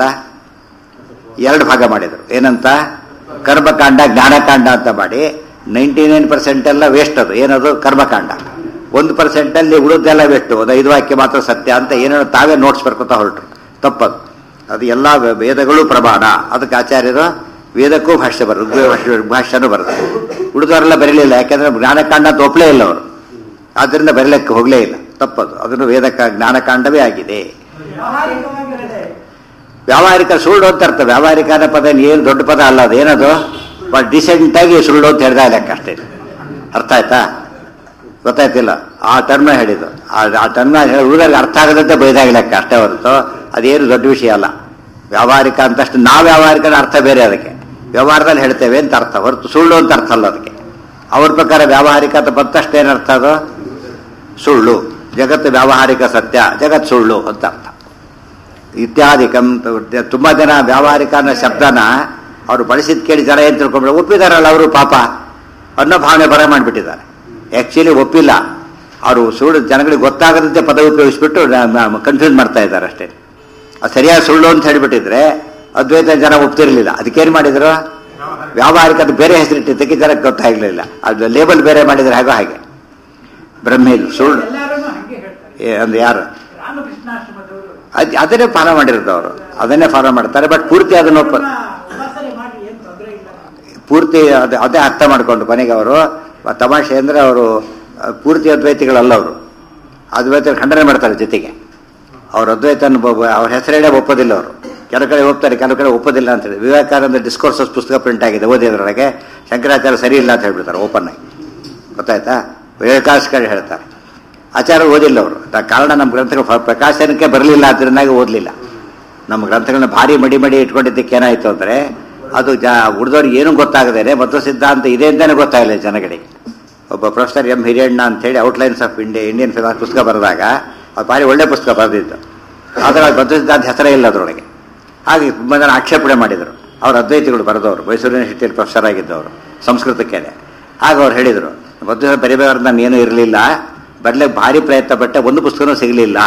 ಎರಡು ಭಾಗ ಮಾಡಿದರು ಏನಂತ ಕರ್ಮಕಾಂಡ ಜ್ಞಾನಕಾಂಡ ಅಂತ ಮಾಡಿ ನೈಂಟಿ ನೈನ್ ಪರ್ಸೆಂಟ್ ಎಲ್ಲ ವೇಸ್ಟ್ ಅದು ಏನದು ಕರ್ಮಕಾಂಡ ಒಂದು ಪರ್ಸೆಂಟ್ ಅಲ್ಲಿ ಉಳಿದೆಲ್ಲ ವೇಸ್ಟ್ ಒಂದು ಐದು ವಾಕ್ಯ ಮಾತ್ರ ಸತ್ಯ ಅಂತ ಏನೇನೋ ತಾವೇ ನೋಟ್ಸ್ ಬರ್ಕೊತಾ ಹೊರಟ್ರು ತಪ್ಪದು ಅದು ಎಲ್ಲ ವೇದಗಳು ಪ್ರಮಾಣ ಅದಕ್ಕೆ ಆಚಾರ್ಯರು ವೇದಕ್ಕೂ ಭಾಷ್ಯ ಬರ ಭಾಷ್ಯನೂ ಬರ್ತದೆ ಉಳಿದವರೆಲ್ಲ ಬರೀಲಿಲ್ಲ ಯಾಕೆಂದ್ರೆ ಜ್ಞಾನಕಾಂಡ ಅಂತ ಒಪ್ಪಲೇ ಇಲ್ಲ ಅವರು ಆದ್ದರಿಂದ ಬರೀಲಿಕ್ಕೆ ಹೋಗಲೇ ಇಲ್ಲ ತಪ್ಪದು ಅದನ್ನು ವೇದಕ ಜ್ಞಾನಕಾಂಡವೇ ಆಗಿದೆ ವ್ಯಾವಹಾರಿಕವಾಗಿರದೆ ವ್ಯಾವಹಾರಿಕ ಸುಳ್ಳು ಅಂತ ಅರ್ಥ ವ್ಯಾವಹಾರಿಕ ಅನ್ನೋ ಪದ ಏನು ದೊಡ್ಡ ಪದ ಅಲ್ಲ ಅದು ಏನದು ಬಟ್ ಡಿಸೆಂಟ್ ಆಗಿ ಸುಳ್ಳು ಅಂತ ಹೇಳ್ದ ಲೆಕ್ಕ ಅಷ್ಟೇ ಅರ್ಥ ಆಯ್ತಾ ಗೊತ್ತಾಯ್ತಿಲ್ಲ ಆ ಟರ್ಮ್ ಹೇಳಿದ್ದು ಆ- ಆ ಟರ್ಮ್ ಉಳಿದಾಗ ಅರ್ಥ ಆಗದಂತೆ ಬೈದಾಗ ಲೆಕ್ಕ ಅಷ್ಟೇ ಹೊರತು ಅದೇನು ದೊಡ್ಡ ವಿಷಯ ಅಲ್ಲ ವ್ಯಾವಹಾರಿಕ ಅಂತಷ್ಟು ನಾವು ವ್ಯಾವಹಾರಿಕ ಅರ್ಥ ಬೇರೆ ಅದಕ್ಕೆ ವ್ಯವಹಾರದಲ್ಲಿ ಹೇಳ್ತೇವೆ ಅಂತ ಅರ್ಥ ಹೊರತು ಸುಳ್ಳು ಅಂತ ಅರ್ಥ ಅಲ್ಲ ಅದಕ್ಕೆ ಅವ್ರ ಪ್ರಕಾರ ವ್ಯಾವಹಾರಿಕ ಅಂತ ಬಂದ ತಕ್ಷಣ ಏನರ್ಥ ಅದು ಸುಳ್ಳು ಜಗತ್ತು ವ್ಯಾವಹಾರಿಕ ಸತ್ಯ ಜಗತ್ ಸುಳ್ಳು ಅಂತ ಅರ್ಥ ಇತ್ಯಾದಿಕಂ ತ- ತುಂಬಾ ಜನ ವ್ಯಾವಹಾರಿಕ ಅನ್ನೋ ಶಬ್ದನ ಅವರು ಬಳಸಿದ್ ಕೇಳಿ ಜನ ಏನ್ ತಿಳ್ಕೊಂಡ್ರೆ ಒಪ್ಪಿದಾರಲ್ಲ ಅವರು ಪಾಪ ಅನ್ನೋ ಭಾವನೆ ಬರ ಮಾಡಿಬಿಟ್ಟಿದ್ದಾರೆ ಆಕ್ಚುಲಿ ಒಪ್ಪಿಲ್ಲ ಅವರು ಸುಳ್ಳು ಜನಗಳಿಗೆ ಗೊತ್ತಾಗದಂತೆ ಪದ ಉಪಯೋಗಿಸ್ಬಿಟ್ಟು ಕನ್ಫ್ಯೂಸ್ ಮಾಡ್ತಾ ಇದ್ದಾರೆ ಅಷ್ಟೇ ಅದು ಸರಿಯಾಗಿ ಸುಳ್ಳು ಅಂತ ಹೇಳಿಬಿಟ್ಟಿದ್ರೆ ಅದ್ವೈತ ಜನ ಒಪ್ತಿರ್ಲಿಲ್ಲ ಅದಕ್ಕೇನು ಮಾಡಿದ್ರು ವ್ಯಾವಹಾರಿಕ ಅದು ಬೇರೆ ಹೆಸರಿಟ್ಟಿದ್ದಕ್ಕೆ ಜನಕ್ಕೆ ಗೊತ್ತಾಗಲಿಲ್ಲ ಅದು ಲೇಬಲ್ ಬೇರೆ ಮಾಡಿದ್ರೆ ಹಾಗೋ ಹಾಗೆ ಬ್ರಹ್ಮೇಲು ಸುಳ್ಳು ಎಲ್ಲರೂ ಹಂಗೆ ಹೇಳ್ತಾರೆ ಏ, ಅಂದ್ರೆ ಯಾರು ರಾಮಕೃಷ್ಣಾಶ್ರಮದವರು ಅದ್ ಅದನ್ನೇ ಫಾಲೋ ಮಾಡಿರೋದು ಅವರು ಅದನ್ನೇ ಫಾಲೋ ಮಾಡ್ತಾರೆ ಬಟ್ ಪೂರ್ತಿ ಅದನ್ನ ಒಪ್ಪ ಅವ್ರನ್ನ ಉಪಾಸನೆ ಮಾಡಿ ಏನ್ ತೊಂದರೆ ಇಲ್ಲ ನಮ್ಗೆ. ಪೂರ್ತಿ ಅದೇ ಅದೇ ಅರ್ಥ ಮಾಡ್ಕೊಂಡು ಕೊನೆಗೆ ಅವರು ತಮಾಷೆ ಅಂದ್ರೆ ಅವರು ಅಹ್, ಪೂರ್ತಿ ಅದ್ವೈತಿಗಳಲ್ಲ ಅವರು ಅದ್ವೈತ ಖಂಡನೆ ಮಾಡ್ತಾರೆ ಜೊತೆಗೆ ಅವ್ರ ಅದ್ವೈತನ ಅವ್ರ ಹೆಸರೇಳೇ ಒಪ್ಪೋದಿಲ್ಲ ಅವರು ಕೆಲವು ಕಡೆ ಒಪ್ತಾರೆ ಕೆಲವು ಕಡೆ ಒಪ್ಪೋದಿಲ್ಲ ಅಂತ ಹೇಳಿ ವಿವೇಕಾನಂದ ಡಿಸ್ಕೋರ್ಸಸ್ ಪುಸ್ತಕ ಪ್ರಿಂಟ್ ಆಗಿದೆ ಓದಿದ್ರೊಳಗೆ ಶಂಕರಾಚಾರ್ಯ ಸರಿ ಇಲ್ಲ ಅಂತ ಹೇಳ್ಬಿಡ್ತಾರೆ ಓಪನ್ ಆಗಿ ಗೊತ್ತಾಯ್ತಾ ವಿವೇಕಾಸ್ಕರ್ ಹೇಳ್ತಾರೆ ಆಚಾರ ಓದಿಲ್ಲ ಅವರು ಕಾರಣ ನಮ್ಮ ಗ್ರಂಥಗಳು ಫ- ಪ್ರಕಾಶನಕ್ಕೆ ಬರಲಿಲ್ಲ ಅದರಿಂದಾಗಿ ಓದಲಿಲ್ಲ ನಮ್ಮ ಗ್ರಂಥಗಳನ್ನ ಭಾರಿ ಮಡಿ ಮಡಿ ಇಟ್ಕೊಂಡಿದ್ದಕ್ಕೆ ಏನಾಯ್ತು ಅಂದರೆ ಅದು ಜ ಉಳಿದವ್ರಿಗೆ ಏನೂ ಗೊತ್ತಾಗದೇನೆ ಮತ್ತು ಸಿದ್ಧಾಂತ ಇದೆ ಅಂತಲೇ ಗೊತ್ತಾಗಲಿಲ್ಲ ಜನಗಳಿಗೆ ಒಬ್ಬ ಪ್ರೊಫೆಸರ್ ಎಂ ಹಿರಿಯಣ್ಣ ಅಂತೇಳಿ outlines of India Indian philosophy ಪುಸ್ತಕ ಬರೆದಾಗ ಅದು ಭಾರಿ ಒಳ್ಳೆ ಪುಸ್ತಕ ಬರೆದಿದ್ದು ಆದರೆ ಅದು ಬದ್ಧ ಸಿದ್ಧಾಂತ ಹೆಸರೇ ಇಲ್ಲ ಅದರೊಳಗೆ ಹಾಗೆ ತುಂಬ ಜನ ಆಕ್ಷೇಪಣೆ ಮಾಡಿದರು ಅವ್ರ ಅದ್ವೈತಿಗಳು ಬರೆದವರು ಮೈಸೂರು ಯೂನಿವರ್ಸಿಟಿಯಲ್ಲಿ ಪ್ರೊಫೆಸರ್ ಆಗಿದ್ದವರು ಸಂಸ್ಕೃತಕ್ಕೇನೆ ಆಗ ಅವ್ರು ಹೇಳಿದರು ಬದ್ಧ ಬರಿಬೇಕಾದ್ರೆ ನಾನು ಏನೂ ಇರಲಿಲ್ಲ ಬರಲಿಕ್ಕೆ ಭಾರಿ ಪ್ರಯತ್ನ ಪಟ್ಟೆ ಒಂದು ಪುಸ್ತಕನೂ ಸಿಗಲಿಲ್ಲ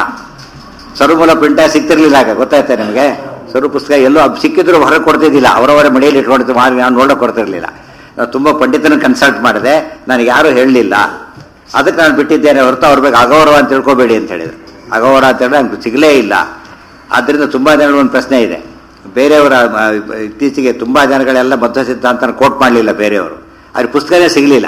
ಸರ್ವಮೂಲ ಪ್ರಿಂಟ ಸಿಗ್ತಿರ್ಲಿಲ್ಲ ಆಗ ಗೊತ್ತಾಯ್ತಾ ನಿಮಗೆ ಸರ್ವ ಪುಸ್ತಕ ಎಲ್ಲೋ ಅದ್ ಸಿಕ್ಕಿದ್ರು ಹೊರಗೆ ಕೊಡ್ತಿದ್ದಿಲ್ಲ ಅವರವರ ಮನೆಯಲ್ಲಿ ಇಟ್ಕೊಂಡಿದ್ದು ಮಾಡಿ ನಾನು ನೋಡೋಕೆ ಕೊಡ್ತಿರ್ಲಿಲ್ಲ ನಾನು ತುಂಬ ಪಂಡಿತನ ಕನ್ಸಲ್ಟ್ ಮಾಡಿದೆ ನನಗೆ ಯಾರೂ ಹೇಳಲಿಲ್ಲ ಅದಕ್ಕೆ ನಾನು ಬಿಟ್ಟಿದ್ದೇನೆ ಹೊರತು ಅವ್ರ ಬಗ್ಗೆ ಅಗೌರವ ಅಂತ ತಿಳ್ಕೊಬೇಡಿ ಅಂತ ಹೇಳಿದ್ರು ಅಗೌರವ ಅಂತ ಹೇಳಿದ್ರೆ ನನಗೆ ಸಿಗಲೇ ಇಲ್ಲ ಆದ್ದರಿಂದ ತುಂಬ ಜನಗಳ ಒಂದು ಪ್ರಶ್ನೆ ಇದೆ ಬೇರೆಯವರ ಆ, ಇತ್ತೀಚೆಗೆ ತುಂಬ ಜನಗಳೆಲ್ಲ ಬದ್ಧ ಸಿದ್ಧಾಂತನ ಕೋಟ್ ಮಾಡಲಿಲ್ಲ ಬೇರೆಯವರು ಅವ್ರ ಪುಸ್ತಕನೇ ಸಿಗಲಿಲ್ಲ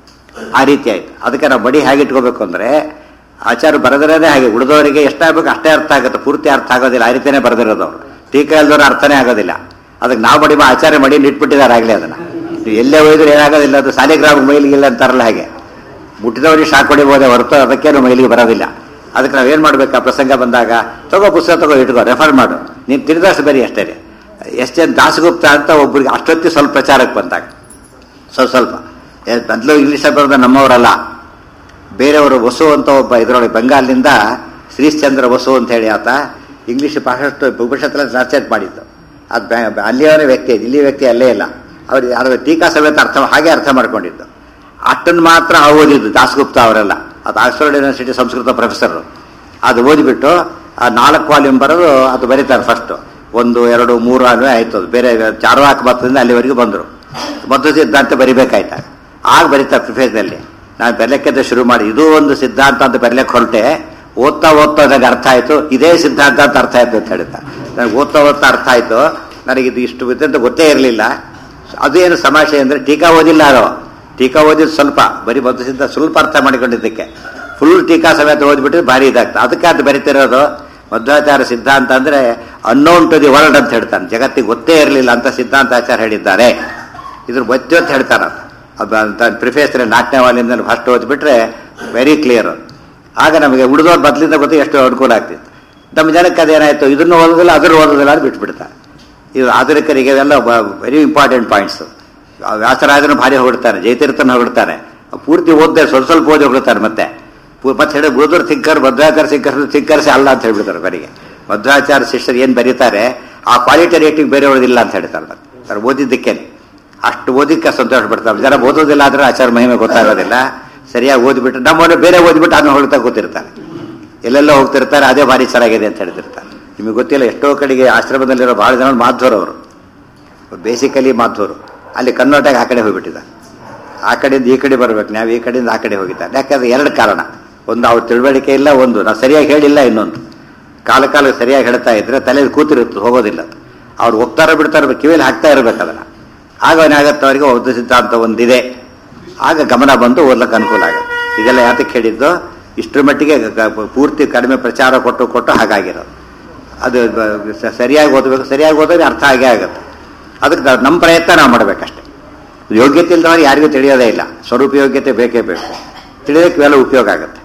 ಆ ರೀತಿ ಆಯ್ತು ಅದಕ್ಕೆ ನಾವು ಬಡಿ ಹೇಗೆ ಇಟ್ಕೋಬೇಕು ಅಂದರೆ ಆಚಾರ ಬರೆದಿರೋದೇ ಹಾಗೆ ಉಳಿದವರಿಗೆ ಎಷ್ಟಾಗಬೇಕು ಅಷ್ಟೇ ಅರ್ಥ ಆಗುತ್ತೆ ಪೂರ್ತಿ ಅರ್ಥ ಆಗೋದಿಲ್ಲ ಆ ರೀತಿಯೇ ಬರೆದಿರೋದು ಅವರು ಟೀಕಾ ಇಲ್ದವ್ರು ಅರ್ಥನೇ ಆಗೋದಿಲ್ಲ ಅದಕ್ಕೆ ನಾವು ಬಡಿ ಮಾ- ಆಚಾರ್ಯ ಮಡಿ ಇಟ್ಬಿಟ್ಟಿದ್ದಾರೆ ಆಗಲೇ ಅದನ್ನು ನೀವು ಎಲ್ಲೇ ಹೋಯ್ದ್ರು ಏನಾಗೋದಿಲ್ಲ ಅದು ಸಾಲಿಗ್ರಾಮ ಮೈಲಿಗಿಲ್ಲ ಅಂತಾರಲ್ಲ ಹಾಗೆ ಮುಟ್ಟಿದವರಿಗೆ ಶಾಕ್ ಹೊಡಿಬೋದೇ ಹೊರತು ಅದಕ್ಕೇನು ಮೈಲಿಗೆ ಬರೋದಿಲ್ಲ ಅದಕ್ಕೆ ನಾವೇನು ಮಾಡ್ಬೇಕು ಆ ಪ್ರಸಂಗ ಬಂದಾಗ ತಗೋ ಪುಸ್ತಕ ತಗೋ ಇಟ್ಕೋ ರೆಫರ್ ಮಾಡು ನೀನು ತಿಳಿದಷ್ಟು ಬರೀ ಅಷ್ಟೇ ಎಷ್ಟು ಜನ ದಾಸಗುಪ್ತ ಅಂತ ಒಬ್ಬರಿಗೆ ಅಷ್ಟೊತ್ತಿ ಸ್ವಲ್ಪ ಪ್ರಚಾರಕ್ಕೆ ಬಂದಾಗ ಸ್ವಲ್ಪ ಸ್ವಲ್ಪ ಮೊದಲು ಇಂಗ್ಲೀಷಲ್ಲಿ ಬರೋದು ನಮ್ಮವರಲ್ಲ ಬೇರೆಯವರು ವಸು ಅಂತ ಒಬ್ಬ ಇದರೊಳಗೆ ಬೆಂಗಾಲ್ನಿಂದ ಶ್ರೀಶ್ಚಂದ್ರ ವಸು ಅಂತ ಹೇಳಿ ಆತ ಇಂಗ್ಲೀಷ್ ಭಾಷಷ್ಟು ಭವಿಷ್ಯத்தில் ಟ್ರಾನ್ಸ್ಲೇಟ್ ಮಾಡಿದ್ದು ಅದು ಬ್ಯಾ- ಅಲ್ಲಿಯವನೇ ವ್ಯಕ್ತಿ ಇಲ್ಲಿ ವ್ಯಕ್ತಿ ಅಲ್ಲೇ ಇಲ್ಲ ಅವ್ರು ಅದರ ಟೀಕಾ ಸಮೇತ ಅರ್ಥ ಹಾಗೆ ಅರ್ಥ ಮಾಡ್ಕೊಂಡಿದ್ದು ಅಷ್ಟನ್ನು ಮಾತ್ರ ಓದಿದ್ದು ದಾಸಗುಪ್ತ ಅವರೆಲ್ಲ ಅದು ಆಕ್ಸ್ಫರ್ಡ್ ಯೂನಿವರ್ಸಿಟಿ ಸಂಸ್ಕೃತ ಪ್ರೊಫೆಸರ್ ಅದು ಓದಿಬಿಟ್ಟು ಆ ನಾಲ್ಕು ವಾಲ್ಯೂಮ್ ಬರೋದು ಅದು ಬರೀತಾರೆ ಫಸ್ಟು ಒಂದು ಎರಡು ಮೂರು ಆದ್ಮೇಲೆ ಆಯ್ತು ಅದು ಬೇರೆ ಚಾರ್ವಾಕ ಮತದಿಂದ ಅಲ್ಲಿವರೆಗೂ ಬಂದರು ಮದ್ದು ಸಿದ್ಧಾಂತ ಬರಿಬೇಕಾಯ್ತು ಆಗ ಬರೀತಾರೆ ಪ್ರಿಫೇಸ್ನಲ್ಲಿ ನಾನು ಬೆರಲೆಕ್ಕಿಂತ ಶುರು ಮಾಡಿ ಇದು ಒಂದು ಸಿದ್ಧಾಂತ ಅಂತ ಬೆರಲೆಕ್ಕೆ ಹೊರಟೆ ಓದ್ತಾ ಓದ್ತಾ ನನಗೆ ಅರ್ಥ ಆಯ್ತು ಇದೇ ಸಿದ್ಧಾಂತ ಅಂತ ಅರ್ಥ ಆಯ್ತು ಅಂತ ಹೇಳ್ತಾರೆ ನನಗೆ ಓದ್ತಾ ಓದ್ತಾ ಅರ್ಥ ಆಯ್ತು ನನಗೆ ಇದು ಇಷ್ಟು ಅಂತ ಗೊತ್ತೇ ಇರಲಿಲ್ಲ ಅದೇನು ಸಮಸ್ಯೆ ಅಂದರೆ ಟೀಕಾ ಓದಿಲ್ಲ ಅದು ಟೀಕಾ ಓದಿದ್ದು ಸ್ವಲ್ಪ ಬರೀ ಮದ್ದು ಸಿದ್ಧ ಸ್ವಲ್ಪ ಅರ್ಥ ಮಾಡಿಕೊಂಡಿದ್ದಕ್ಕೆ ಫುಲ್ ಟೀಕಾ ಸಮೇತ ಓದ್ಬಿಟ್ರೆ ಭಾರಿ ಇದಾಗ್ತದೆ ಅದಕ್ಕೆ ಅದು ಬರಿತಿರೋದು ಮಧ್ವಾಚಾರ ಸಿದ್ಧಾಂತ ಅಂದರೆ ಅನ್ನೋನ್ ಟು ದಿ ವರ್ಲ್ಡ್ ಅಂತ ಹೇಳ್ತಾನೆ ಜಗತ್ತಿಗೆ ಗೊತ್ತೇ ಇರಲಿಲ್ಲ ಅಂತ ಸಿದ್ಧಾಂತಾಚಾರ ಹೇಳಿದ್ದಾರೆ ಇದ್ರ ಗೊತ್ತು ಅಂತ ಹೇಳ್ತಾನೆ ಅದು ಅಂತ ಪ್ರಿಫೇಸ್ ನಾಲ್ಕನೇ ವಾಲಿಂದ ಫಸ್ಟ್ ಓದ್ಬಿಟ್ರೆ ವೆರಿ ಕ್ಲಿಯರ್ ಆಗ ನಮಗೆ ಉಳಿದವ್ರ ಬದಲಿಂದ ಗೊತ್ತು ಎಷ್ಟು ಅನುಕೂಲ ಆಗ್ತಿತ್ತು ನಮ್ಮ ಜನಕ್ಕೆ ಅದೇನಾಯ್ತು ಇದನ್ನು ಓದೋದಿಲ್ಲ ಅದ್ರ ಓದೋದಿಲ್ಲ ಅಂತ ಬಿಟ್ಬಿಡ್ತಾರೆ ಇದು ಆಧುನಿಕರಿಗೆ ಇವೆಲ್ಲ ವೆರಿ ಇಂಪಾರ್ಟೆಂಟ್ ಪಾಯಿಂಟ್ಸ್ ವ್ಯಾಸರಾಜನ ಭಾರಿ ಹೊಗಡ್ತಾನೆ ಜಯತೀರ್ಥನ ಹೊಗಡ್ತಾನೆ ಪೂರ್ತಿ ಓದ್ದೆ ಸ್ವಲ್ಪ ಸ್ವಲ್ಪ ಓದಿ ಹೊಗಡ್ತಾರೆ ಮತ್ತೆ ಪೂ- ಮತ್ತೆ ಹೇಳಿ ಉಳಿದವ್ರ ಥಿಂಕರ್ ಮಧ್ವಾಚಾರ ಥಿಂಕರ್ ಥಿಂಕರ್ಸ್ ಅಲ್ಲ ಅಂತ ಹೇಳ್ಬಿಡ್ತಾರೆ ಬರಿಗೆ ಮಧ್ವಾಚಾರ ಶಿಷ್ಯರು ಏನು ಬರೀತಾರೆ ಆ ಕ್ವಾಲಿಟಿ ರೇಟಿಂಗ್ ಬೇರೆಯವ್ರದಿಲ್ಲ ಅಂತ ಹೇಳ್ತಾರೆ ಮತ್ತೆ ಸರ್ ಓದಿದ್ದಕ್ಕೇನೆ ಅಷ್ಟು ಓದಿಕ್ಕೆ ಸಂತೋಷ ಪಡ್ತಾರೆ ಜನ ಓದೋದಿಲ್ಲ ಆದ್ರೆ ಆಚಾರ ಮಹಿಮೆ ಗೊತ್ತಾಗೋದಿಲ್ಲ ಸರಿಯಾಗಿ ಓದ್ಬಿಟ್ಟು ನಮ್ಮನ್ನು ಬೇರೆ ಓದ್ಬಿಟ್ಟು ಅದನ್ನ ಹೊಳ್ತಾ ಕೂತಿರ್ತಾರೆ ಎಲ್ಲೆಲ್ಲ ಹೋಗ್ತಿರ್ತಾರೆ ಅದೇ ಭಾರಿ ಚೆನ್ನಾಗಿದೆ ಅಂತ ಹೇಳ್ತಿರ್ತಾರೆ ನಿಮಗೆ ಗೊತ್ತಿಲ್ಲ ಎಷ್ಟೋ ಕಡೆಗೆ ಆಶ್ರಮದಲ್ಲಿರೋ ಭಾಳ ಜನ ಮಾಧ್ವರು ಅವರು ಬೇಸಿಕಲಿ ಮಾಧ್ವರು ಅಲ್ಲಿ ಕನ್ನಡಾಗ ಆ ಕಡೆ ಹೋಗ್ಬಿಟ್ಟಿದ್ದಾರೆ ಆ ಕಡೆಯಿಂದ ಈ ಕಡೆ ಬರ್ಬೇಕು ನಾವು ಈ ಕಡೆಯಿಂದ ಆ ಕಡೆ ಹೋಗಿದ್ದಾರೆ ಯಾಕಂದ್ರೆ ಎರಡು ಕಾರಣ ಒಂದು ಅವ್ರ ತಿಳುವಳಿಕೆ ಇಲ್ಲ ಒಂದು ನಾವು ಸರಿಯಾಗಿ ಹೇಳಿಲ್ಲ ಇನ್ನೊಂದು ಕಾಲ ಕಾಲ ಸರಿಯಾಗಿ ಹೇಳ್ತಾ ಇದ್ರೆ ತಲೆಯಲ್ಲಿ ಕೂತಿರುತ್ತೆ ಹೋಗೋದಿಲ್ಲ ಅದು. ಅವ್ರು ಹೋಗ್ತಾರ ಬಿಡ್ತಾರ ಕಿವಿಯಲ್ಲಿ ಹಾಕ್ತಾ ಇರ್ಬೇಕು ಅದನ್ನ ಆಗ ಏನಾಗತ್ತೆ ಅವರಿಗೆ ಒಂದು ಸಿದ್ಧಾಂತ ಒಂದಿದೆ ಆಗ ಗಮನ ಬಂದು ಓದ್ಲಿಕ್ಕೆ ಅನುಕೂಲ ಆಗುತ್ತೆ ಇದೆಲ್ಲ ಯಾತಕ್ಕೆ ಹೇಳಿದ್ದು ಇಷ್ಟರ ಮಟ್ಟಿಗೆ ಗ- ಗ- ಪೂರ್ತಿ ಕಡಿಮೆ ಪ್ರಚಾರ ಕೊಟ್ಟು ಕೊಟ್ಟು ಹಾಗಾಗಿರೋದು ಅದು ಬ- ಸ- ಸರಿಯಾಗಿ ಓದಬೇಕು ಸರಿಯಾಗಿ ಓದಿದ್ರೆ ಅರ್ಥ ಆಗೇ ಆಗುತ್ತೆ ಅದಕ್ಕೆ ನಾವ್- ನಮ್ಮ ಪ್ರಯತ್ನ ನಾವು ಮಾಡಬೇಕಷ್ಟೆ ಯೋಗ್ಯತೆ ಇಲ್ಲದವ್ರು ಯಾರಿಗೂ ತಿಳಿಯೋದೇ ಇಲ್ಲ ಸ್ವರೂಪ ಯೋಗ್ಯತೆ ಬೇಕೇ ಬೇಕು ತಿಳಿಯೋದಕ್ಕೆ ಇವೆಲ್ಲ ಉಪಯೋಗ ಆಗುತ್ತೆ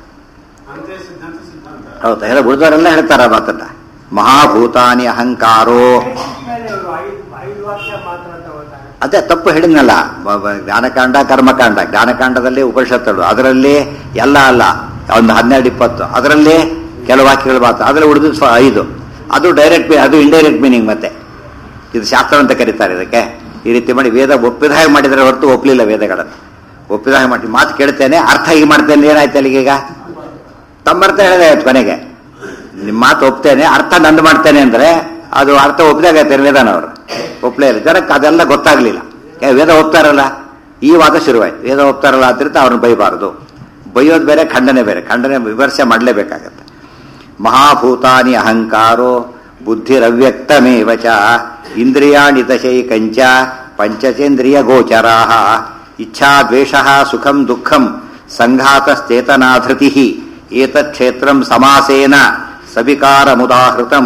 ಹೌದಾ ಎಲ್ಲ ಉಳಿದವರೆಲ್ಲ ಹೇಳ್ತಾರ ಆ ಮಾತನ್ನ ಮಹಾಭೂತಾನಿ ಅಹಂಕಾರೋ ಮೇಲೆ ಇವ್ರು ಐದು ಐದು ವಾಕ್ಯ ಮಾತ್ರ ಅಂತ ಓದ್ತಾರೆ ಅದೇ ತಪ್ಪು ಹೇಳಿದ್ನಲ್ಲ ಬ- ಬ- ಜ್ಞಾನಕಾಂಡ ಕರ್ಮಕಾಂಡ ಜ್ಞಾನಕಾಂಡದಲ್ಲಿ ಉಪನಿಷತ್ತುಗಳು ಅದರಲ್ಲಿ ಎಲ್ಲ ಅಲ್ಲ ಒಂದು ಹನ್ನೆರಡು ಇಪ್ಪತ್ತು ಅದರಲ್ಲಿ ಕೆಲವು ವಾಕ್ಯಗಳು ಮಾತ್ರ ಅದರಲ್ಲಿ ಉಳಿದು ಸ್ವ ಐದು ಅದು ಡೈರೆಕ್ಟ್ ಅದು ಇಂಡೈರೆಕ್ಟ್ ಮೀನಿಂಗ್ ಮತ್ತೆ ಇದು ಶಾಸ್ತ್ರ ಅಂತ ಕರೀತಾರೆ ಇದಕ್ಕೆ ಈ ರೀತಿ ಮಾಡಿ ವೇದ ಒಪ್ಪಿದ ಹಾಗೆ ಮಾಡಿದರೆ ಹೊರತು ಒಪ್ಪಲಿಲ್ಲ ವೇದಗಳನ್ನು ಒಪ್ಪಿದ ಹಾಗೆ ಮಾಡಿ ಮಾತು ಕೇಳ್ತೇನೆ ಅರ್ಥ ಹೀಗೆ ಮಾಡ್ತೇನೆ ಏನಾಯ್ತು ಅಲ್ಲಿಗೆ ಈಗ ತಮ್ಮರ್ಥ ಹೇಳಿದೆ ಆಯ್ತು ಕೊನೆಗೆ ನಿಮ್ಮ ಮಾತು ಒಪ್ತೇನೆ ಅರ್ಥ ನಂದು ಮಾಡ್ತೇನೆ ಅಂದ್ರೆ ಅದು ಅರ್ಥ ಒಪ್ಪದಾಗ ವೇದಾನ ಅವರು ಒಪ್ಪಲೇ ಇಲ್ಲ ಜನಕ್ಕೆ ಅದೆಲ್ಲ ಗೊತ್ತಾಗ್ಲಿಲ್ಲ ಏ, ವೇದ ಒಪ್ತಾರಲ್ಲ ಈ ವಾದ ಶುರುವಾಯ್ತು ವೇದ ಒಪ್ತಾರಲ್ಲ ಅಂತ ಅವ್ರನ್ನ ಬೈಬಾರದು ಬೈಯೋದು ಬೇರೆ ಖಂಡನೆ ಬೇರೆ ಖಂಡನೆ ವಿಮರ್ಶೆ ಮಾಡಲೇಬೇಕಾಗತ್ತೆ ಮಹಾಭೂತಾನಿ ಅಹಂಕಾರೋ ಬುದ್ಧಿರವ್ಯಕ್ತಮೇವ ಚ ಇಂದ್ರಿಯಾಣಿ ದಶೈಕಂಚ ಪಂಚಚೇಂದ್ರಿಯ ಗೋಚರಾ ಇಚ್ಛಾ ದ್ವೇಷ ಸುಖಂ ದುಃಖಂ ಸಂಘಾತಶ್ಚೇತನಾಧೃತಿ ಏತಕ್ಷೇತ್ರಂ ಸಮಾಸೇನ ಸವಿಕಾರಮುದಾಹೃತಂ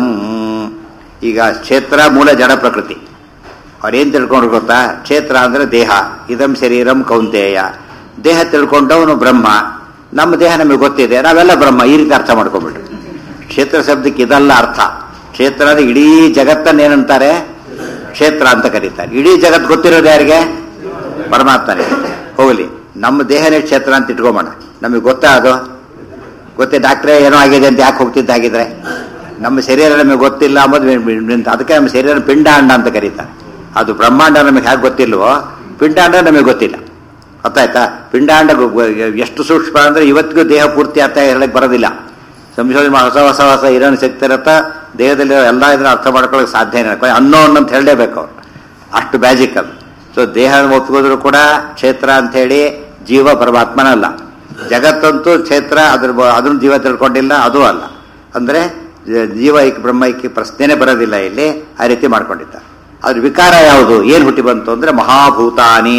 ಈಗ ಕ್ಷೇತ್ರ ಮೂಲ ಜಡ ಪ್ರಕೃತಿ ಅವ್ರೇನ್ ತಿಳ್ಕೊಂಡ್ರು ಗೊತ್ತಾ ಕ್ಷೇತ್ರ ಅಂದ್ರೆ ದೇಹ ಇದಂ ಶರೀರಂ ಕೌಂತೇಯ ದೇಹ ತಿಳ್ಕೊಂಡವನು ಬ್ರಹ್ಮ ನಮ್ಮ ದೇಹ ನಮಗೆ ಗೊತ್ತಿದೆ ನಾವೆಲ್ಲ ಬ್ರಹ್ಮ ಈ ರೀತಿ ಅರ್ಥ ಮಾಡ್ಕೊಂಡ್ಬಿಟ್ರು ಕ್ಷೇತ್ರ ಶಬ್ದಕ್ಕೆ ಇದಲ್ಲ ಅರ್ಥ ಕ್ಷೇತ್ರ ಅಂದ್ರೆ ಇಡೀ ಜಗತ್ತನ್ನ ಏನಂತಾರೆ ಕ್ಷೇತ್ರ ಅಂತ ಕರೀತಾರೆ ಇಡೀ ಜಗತ್ತು ಗೊತ್ತಿರೋದು ಯಾರಿಗೆ ಪರಮಾತ್ಮನೇ ಹೋಗ್ಲಿ ನಮ್ಮ ದೇಹನೇ ಕ್ಷೇತ್ರ ಅಂತ ಇಟ್ಕೊಂಬೋಣ ನಮಗೆ ಗೊತ್ತಾ ಅದು ಗೊತ್ತೇ ಡಾಕ್ಟ್ರೇ ಏನೋ ಆಗಿದೆ ಅಂತ ಯಾಕೆ ಹೋಗ್ತಿದ್ದಾಗಿದ್ರೆ ನಮ್ಮ ಶರೀರ ನಮಗೆ ಗೊತ್ತಿಲ್ಲ ಅಂಬೋದು ಅದಕ್ಕೆ ನಮ್ಮ ಶರೀರ ಪಿಂಡಾಂಡ ಅಂತ ಕರೀತಾರೆ ಅದು ಬ್ರಹ್ಮಾಂಡ ನಮಗೆ ಹೇಗೆ ಗೊತ್ತಿಲ್ವೋ ಪಿಂಡಾಂಡ ನಮಗೆ ಗೊತ್ತಿಲ್ಲ ಗೊತ್ತಾಯ್ತಾ ಪಿಂಡಾಂಡ ಗೊ- ಗೊ- ಎಷ್ಟು ಸೂಕ್ಷ್ಮ ಅಂದ್ರೆ ಇವತ್ತಿಗೂ ದೇಹ ಪೂರ್ತಿ ಅರ್ಥ ಹೇಳಕ್ ಬರೋದಿಲ್ಲ ಸಂಶೋಧನೆ ಮಾಡಿ ಹೊಸ ಹೊಸ ಹೊಸ ಇರೋನ್ ಶಕ್ತಿ ಇರುತ್ತಾ ದೇಹದಲ್ಲಿ ಎಲ್ಲ ಇದನ್ನ ಅರ್ಥ ಮಾಡ್ಕೊಳ್ಳೋಕೆ ಸಾಧ್ಯ ಇಲ್ಲ ಅನ್ನೋನ್ ಅಂತ ಹೇಳಲೇಬೇಕು ಅವ್ರು ಅಷ್ಟು ಮ್ಯಾಜಿಕ್ ಅದು ಸೊ ದೇಹ ಒಪ್ಪಿದ್ರು ಕೂಡ ಕ್ಷೇತ್ರ ಅಂತ ಹೇಳಿ ಜೀವ ಪರಮಾತ್ಮನಲ್ಲ ಜಗತ್ತಂತೂ ಕ್ಷೇತ್ರ ಅದ್ರ ಬ- ಅದನ್ನ ಜೀವ ತಿಳ್ಕೊಂಡಿಲ್ಲ ಅದು ಅಲ್ಲ ಅಂದ್ರೆ ಜ- ಜೀವ ಐಕ್ಯ ಬ್ರಹ್ಮ ಐಕ್ಯ ಪ್ರಶ್ನೆನೇ ಬರೋದಿಲ್ಲ ಇಲ್ಲಿ ಆ ರೀತಿ ಮಾಡ್ಕೊಂಡಿದ್ದಾರೆ ಅದ್ರ ವಿಕಾರ ಯಾವುದು ಏನ್ ಹುಟ್ಟಿ ಬಂತು ಅಂದ್ರೆ ಮಹಾಭೂತಾನಿ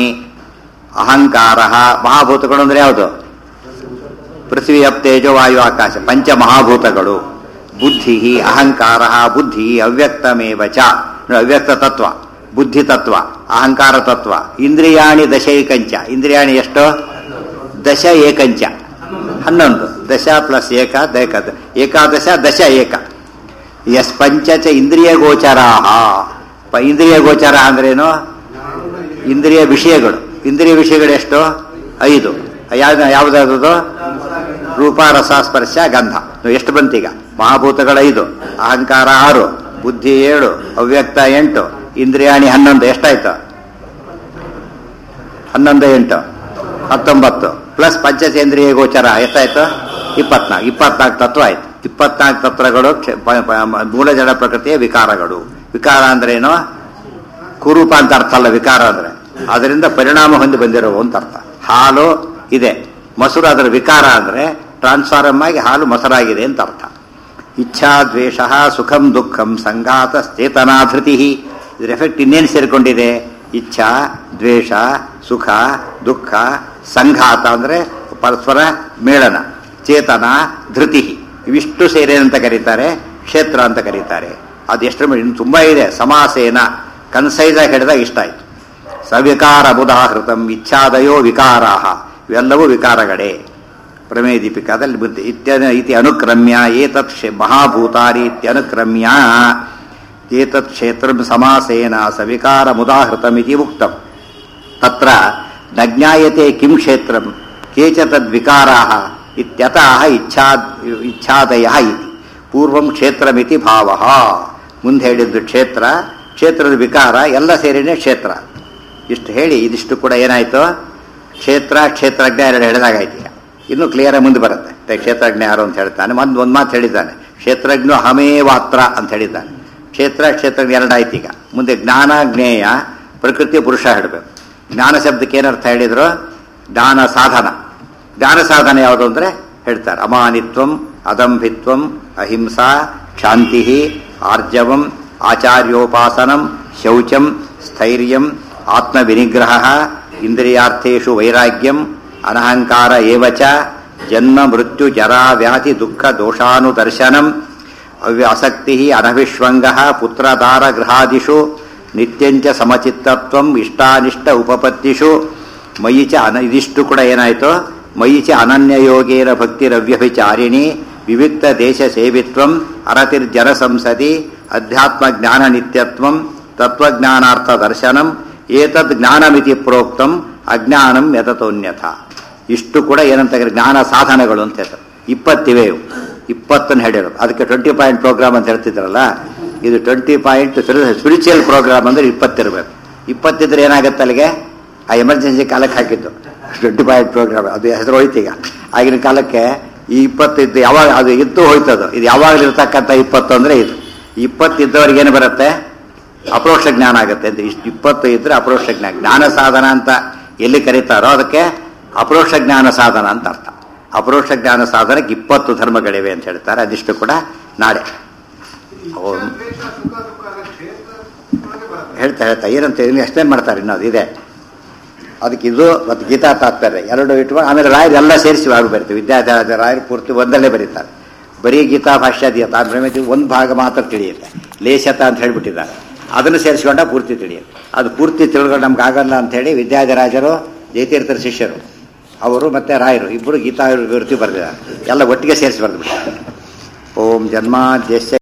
ಅಹಂಕಾರ ಮಹಾಭೂತಗಳು ಅಂದ್ರೆ ಯಾವುದು ಪೃಥ್ವಿ ಅಪ್ ತೇಜೋ ವಾಯು ಆಕಾಶ ಪಂಚ ಮಹಾಭೂತಗಳು ಬುದ್ಧಿ ಅಹಂಕಾರ ಬುದ್ಧಿ ಅವ್ಯಕ್ತಮೇವ ಚ ನೋಡಿ, ಅವ್ಯಕ್ತ ತತ್ವ ಬುದ್ಧಿ ತತ್ವ ಅಹಂಕಾರ ತತ್ವ ಇಂದ್ರಿಯಾಣಿ ದಶೈಕಂಚ ಇಂದ್ರಿಯಾಣಿ ಎಷ್ಟು ದಶ ಏಕಂಚ ಹನ್ನೊಂದು ದಶ ಪ್ಲಸ್ ಏಕ ದೇಕ ಏಕಾದಶ ದಶ ಏಕ ಎಸ್ ಪಂಚ ಚ ಇಂದ್ರಿಯ ಗೋಚರಾಹ ಪ- ಇಂದ್ರಿಯ ಗೋಚರ ಅಂದ್ರೇನು ಇಂದ್ರಿಯ ವಿಷಯಗಳು ಇಂದ್ರಿಯ ವಿಷಯಗಳು ಎಷ್ಟು ಐದು ಯಾವ್ದು ಯಾವ್ದಾದ್ರು ರೂಪ ರಸ ಸ್ಪರ್ಶ ಗಂಧ ನೀವು ಎಷ್ಟು ಬಂತೀಗ ಮಹಾಭೂತಗಳು ಐದು ಅಹಂಕಾರ ಆರು ಬುದ್ಧಿ ಏಳು ಅವ್ಯಕ್ತ ಎಂಟು ಇಂದ್ರಿಯಾಣಿ ಹನ್ನೊಂದು ಎಷ್ಟಾಯ್ತು ಹನ್ನೊಂದು ಎಂಟು ಹತ್ತೊಂಬತ್ತು ಪ್ಲಸ್ ಪಂಚಚೇಂದ್ರಿಯ ಗೋಚರ ಎಷ್ಟಾಯ್ತು ಇಪ್ಪತ್ನಾಲ್ಕು ಇಪ್ಪತ್ನಾಲ್ಕು ತತ್ವ ಆಯ್ತು ಇಪ್ಪತ್ನಾಲ್ಕು ತತ್ವಗಳು ಕ್ಷ- ಪ- ಪ- ಮೂಲ ಜಡ ಪ್ರಕೃತಿಯ ವಿಕಾರಗಳು ವಿಕಾರ ಅಂದ್ರೇನು ಕುರೂಪ ಅಂತ ಅರ್ಥ ಅಲ್ಲ ವಿಕಾರ ಅಂದ್ರೆ ಅದರಿಂದ ಪರಿಣಾಮ ಹೊಂದಿ ಬಂದಿರೋ ಅಂತ ಅರ್ಥ ಹಾಲು ಇದೆ ಮೊಸರು ಅದರ ವಿಕಾರ ಅಂದ್ರೆ ಟ್ರಾನ್ಸ್ಫಾರಮ್ ಆಗಿ ಹಾಲು ಮೊಸರಾಗಿದೆ ಅಂತ ಅರ್ಥ ಇಚ್ಛಾ ದ್ವೇಷ ಸುಖಂ ದುಃಖಂ ಸಂಘಾತ ಚೇತನಾಧೃತಿ ಇದ್ರ ಎಫೆಕ್ಟ್ ಇನ್ನೇನು ಸೇರಿಕೊಂಡಿದೆ ಇಚ್ಛಾ ದ್ವೇಷ ಸುಖ ದುಃಖ ಸಂಘಾತ ಅಂದ್ರೆ ಪರಸ್ಪರ ಮೇಳನ ಚೇತನ ಧೃತಿ ಇವಿಷ್ಟು ಸೇರಿ ಅಂತ ಕರೀತಾರೆ ಕ್ಷೇತ್ರ ಅಂತ ಕರೀತಾರೆ ಅದೆಷ್ಟು ಇನ್ನು ತುಂಬಾ ಇದೆ ಸಮಾಸೇನ ಕನ್ಸೈಜಾಗಿ ಹಿಡಿದಾಗ ಇಷ್ಟ ಆಯ್ತು ಸವಿಕಾರ ಬುಧಾಹೃತಂ ಇಚ್ಛಾದಯೋ ವಿಕಾರಾಹ ಇವೆಲ್ಲವೂ ವಿಕಾರಗಳೇ ಪ್ರಮೇಯ ದೀಪಿಕಾದಲ್ಲಿ ಬುದ್ಧಿ ಇತ್ಯದ ಇತಿ ಅನುಕ್ರಮ್ಯ ಏತತ್ ಕ್ಷೇ- ಮಹಾಭೂತಾನಿ ಇತ್ಯನುಕ್ರಮ್ಯ ಏತತ್ ಕ್ಷೇತ್ರ ಸಮಾಸೇನ ಸವಿಕಾರ ಮುದಾಹೃತಮಿತಿ ಉಕ್ತಂ ತತ್ರ ನ ಜ್ಞಾಯತೆ ಕಿಂ ಕ್ಷೇತ್ರಂ ಕೇಚ ತದ್ವಿಕಾರಾಹ ಇತ್ಯತಃ ಇಚ್ಛಾ ಇಚ್ಛಾದಯ ಇತಿ ಪೂರ್ವಂ ಕ್ಷೇತ್ರಮಿತಿ ಭಾವ ಮುಂದೆ ಹೇಳಿದ್ದು ಕ್ಷೇತ್ರ ಕ್ಷೇತ್ರದ ವಿಕಾರ ಎಲ್ಲ ಸೇರಿನೇ ಕ್ಷೇತ್ರ ಇಷ್ಟು ಹೇಳಿ ಇದಿಷ್ಟು ಕೂಡ ಏನಾಯ್ತು ಕ್ಷೇತ್ರ ಕ್ಷೇತ್ರಜ್ಞ ಎರಡು ಹೇಳಿದಾಗಾಯ್ತು ಈಗ ಇನ್ನು ಕ್ಲಿಯರ್ ಮುಂದೆ ಬರುತ್ತೆ ಮತ್ತೆ ಕ್ಷೇತ್ರಜ್ಞ ಯಾರು ಅಂತ ಹೇಳ್ತಾನೆ ಒಂದು ಒಂದು ಮಾತು ಹೇಳಿದ್ದಾನೆ ಕ್ಷೇತ್ರಜ್ಞ ಹಮೇವಾತ್ರ ಅಂತ ಹೇಳಿದ್ದಾನೆ ಕ್ಷೇತ್ರ ಕ್ಷೇತ್ರಜ್ಞ ಎರಡಾಯ್ತು ಈಗ ಮುಂದೆ ಜ್ಞಾನ ಜ್ಞೇಯ ಪ್ರಕೃತಿ ಪುರುಷ ಹೇಳಬೇಕು ಜ್ಞಾನ ಶಬ್ದಕ್ಕೆ ಏನರ್ಥ ಹೇಳಿದ್ರು ಜ್ಞಾನ ಸಾಧನ ಜ್ಞಾನ ಸಾಧನ ಯಾವುದು ಅಂದ್ರೆ ಹೇಳ್ತಾರೆ ಅಮಾನಿತ್ವಂ ಅದಂಭಿತ್ವಂ ಅಹಿಂಸಾ ಶಾಂತಿ ಆರ್ಜವಂ ಆಚಾರ್ಯೋಪಾಸನಂ ಶೌಚಂ ಸ್ಥೈರ್ಯಂ ಆತ್ಮವಿನಿಗ್ರಹ ಇಂದ್ರಿಯಾರ್ಥೇಷು ವೈರಾಗ್ಯಂ ಅನಹಂಕಾರ ಏವಚ ಜನ್ಮ ಮೃತ್ಯು ಜರಾ ವ್ಯಾಧಿ ದುಃಖ ದೋಷಾನುದರ್ಶನಂ ಅವ್ಯ ಆಸಕ್ತಿ ಅನಭಿಶ್ವಂಗ ಪುತ್ರದಾರ ಗೃಹಾದಿಷು ನಿತ್ಯಂಚ ಸಮಚಿತ್ತತ್ವಂ ಇಷ್ಟಾನಿಷ್ಟ ಉಪಪತ್ತಿಷು ಮಯಿ ಚ ಅನ ಇದಿಷ್ಟು ಕೂಡ ಏನಾಯಿತು ಮಯಿ ಚ ಅನನ್ಯಯೋಗೇನ ಭಕ್ತಿರವ್ಯಭಿಚಾರಿಣಿ ವಿವಿಕ್ತ ದೇಶ ಸೇವಿತ್ವಂ ಅರತಿರ್ಜನ ಸಂಸದಿ ಅಧ್ಯಾತ್ಮ ಜ್ಞಾನ ನಿತ್ಯತ್ವಂ ತತ್ವಜ್ಞಾನಾರ್ಥ ದರ್ಶನಂ ಏತದ್ ಜ್ಞಾನಮಿತಿ ಪ್ರೋಕ್ತಂ ಅಜ್ಞಾನಂ ಯತತೋನ್ಯಥ ಇಷ್ಟು ಕೂಡ ಏನಂತ ಕರೀತಾರೆ, ಜ್ಞಾನ ಸಾಧನಗಳು ಅಂತ ಹೇಳ್ತಾರೆ ಇಪ್ಪತ್ತಿವೆ ಇವು ಇಪ್ಪತ್ತನ್ನು ಹೇಳಿರೋದು ಅದಕ್ಕೆ ಟ್ವೆಂಟಿ ಪಾಯಿಂಟ್ ಪ್ರೋಗ್ರಾಮ್ ಅಂತ ಹೇಳ್ತಿದ್ರಲ್ಲ ಇದು ಟ್ವೆಂಟಿ ಪಾಯಿಂಟ್ ಸ್ಪಿರಿಚುವಲ್ ಪ್ರೋಗ್ರಾಮ್ ಅಂದ್ರೆ ಇಪ್ಪತ್ತಿರಬೇಕು ಇಪ್ಪತ್ತಿದ್ರೆ ಏನಾಗುತ್ತೆ ಅಲ್ಲಿಗೆ ಆ ಎಮರ್ಜೆನ್ಸಿ ಕಾಲಕ್ಕೆ ಹಾಕಿದ್ದು ಟ್ವೆಂಟಿ ಪಾಯಿಂಟ್ ಪ್ರೋಗ್ರಾಮ್ ಅದು ಹೆಸರು ಹೋಯ್ತು ಈಗ ಆಗಿನ ಕಾಲಕ್ಕೆ ಈ ಇಪ್ಪತ್ತು ಇದ್ದು ಯಾವಾಗ ಅದು ಇದ್ದು ಹೋಯ್ತದು ಇದು ಯಾವಾಗಲೂ ಇರ್ತಕ್ಕಂಥ ಇಪ್ಪತ್ತು ಅಂದರೆ ಇದು ಇಪ್ಪತ್ತು ಇದ್ದವ್ರಿಗೆ ಏನು ಬರುತ್ತೆ ಅಪರೋಕ್ಷ ಜ್ಞಾನ ಆಗುತ್ತೆ ಅಂತ ಇಷ್ಟು ಇಪ್ಪತ್ತು ಇದ್ರೆ ಅಪರೋಕ್ಷ ಜ್ಞಾನ ಜ್ಞಾನ ಸಾಧನ ಅಂತ ಎಲ್ಲಿ ಕರೀತಾರೋ ಅದಕ್ಕೆ ಅಪರೋಕ್ಷ ಜ್ಞಾನ ಸಾಧನ ಅಂತ ಅರ್ಥ ಅಪರೋಕ್ಷ ಜ್ಞಾನ ಸಾಧನಕ್ಕೆ ಇಪ್ಪತ್ತು ಧರ್ಮಗಳಿವೆ ಅಂತ ಹೇಳ್ತಾರೆ ಅದಿಷ್ಟು ಕೂಡ ನಾಳೆ ಓಂ ಹೇಳ್ತಾ ಹೇಳ್ತಾ ಏನಂತ ಇನ್ನು ಎಕ್ಸ್ಪ್ಲೇನ್ ಮಾಡ್ತಾರೆ ಇನ್ನೊಂದು ಇದೆ ಅದಕ್ಕೆ ಇದು ಮತ್ತು ಗೀತಾ ತಾತ್ಪರ್ಯ ಎರಡು ಇಟ್ಕೊಂಡು ಆಮೇಲೆ ರಾಯರು ಎಲ್ಲ ಸೇರಿಸಿ ಆಗಿ ಬರೀತೀವಿ ವಿದ್ಯಾರ್ಥಿ ರಾಯರು ಪೂರ್ತಿ ಒಂದಲ್ಲೇ ಬರೀತಾರೆ ಬರೀ ಗೀತಾ ಭಾಷ್ಯಾದಿಯ ತಾತ್ಪರ್ಯ ಒಂದು ಭಾಗ ಮಾತ್ರ ತಿಳಿಯುತ್ತೆ ಲೇಷತ ಅಂತ ಹೇಳ್ಬಿಟ್ಟಿದ್ದಾರೆ ಅದನ್ನು ಸೇರಿಸ್ಕೊಂಡ ಪೂರ್ತಿ ತಿಳಿಯುತ್ತೆ ಅದು ಪೂರ್ತಿ ತಿಳ್ಕೊಂಡು ನಮ್ಗೆ ಆಗಲ್ಲ ಅಂತ ಹೇಳಿ ವಿದ್ಯಾಧಿರಾಜರು ಜಯತೀರ್ಥರ ಶಿಷ್ಯರು ಅವರು ಮತ್ತೆ ರಾಯರು ಇಬ್ಬರು ಗೀತಾ ವಿವೃತ್ತಿ ಬರೆದಿದ್ದಾರೆ ಎಲ್ಲ ಒಟ್ಟಿಗೆ ಸೇರಿಸಿ ಬರೆದು ಬಿಟ್ಟಿದ್ದಾರೆ ಓಂ ಜನ್ಮಾದ್ಯಸ್ಯ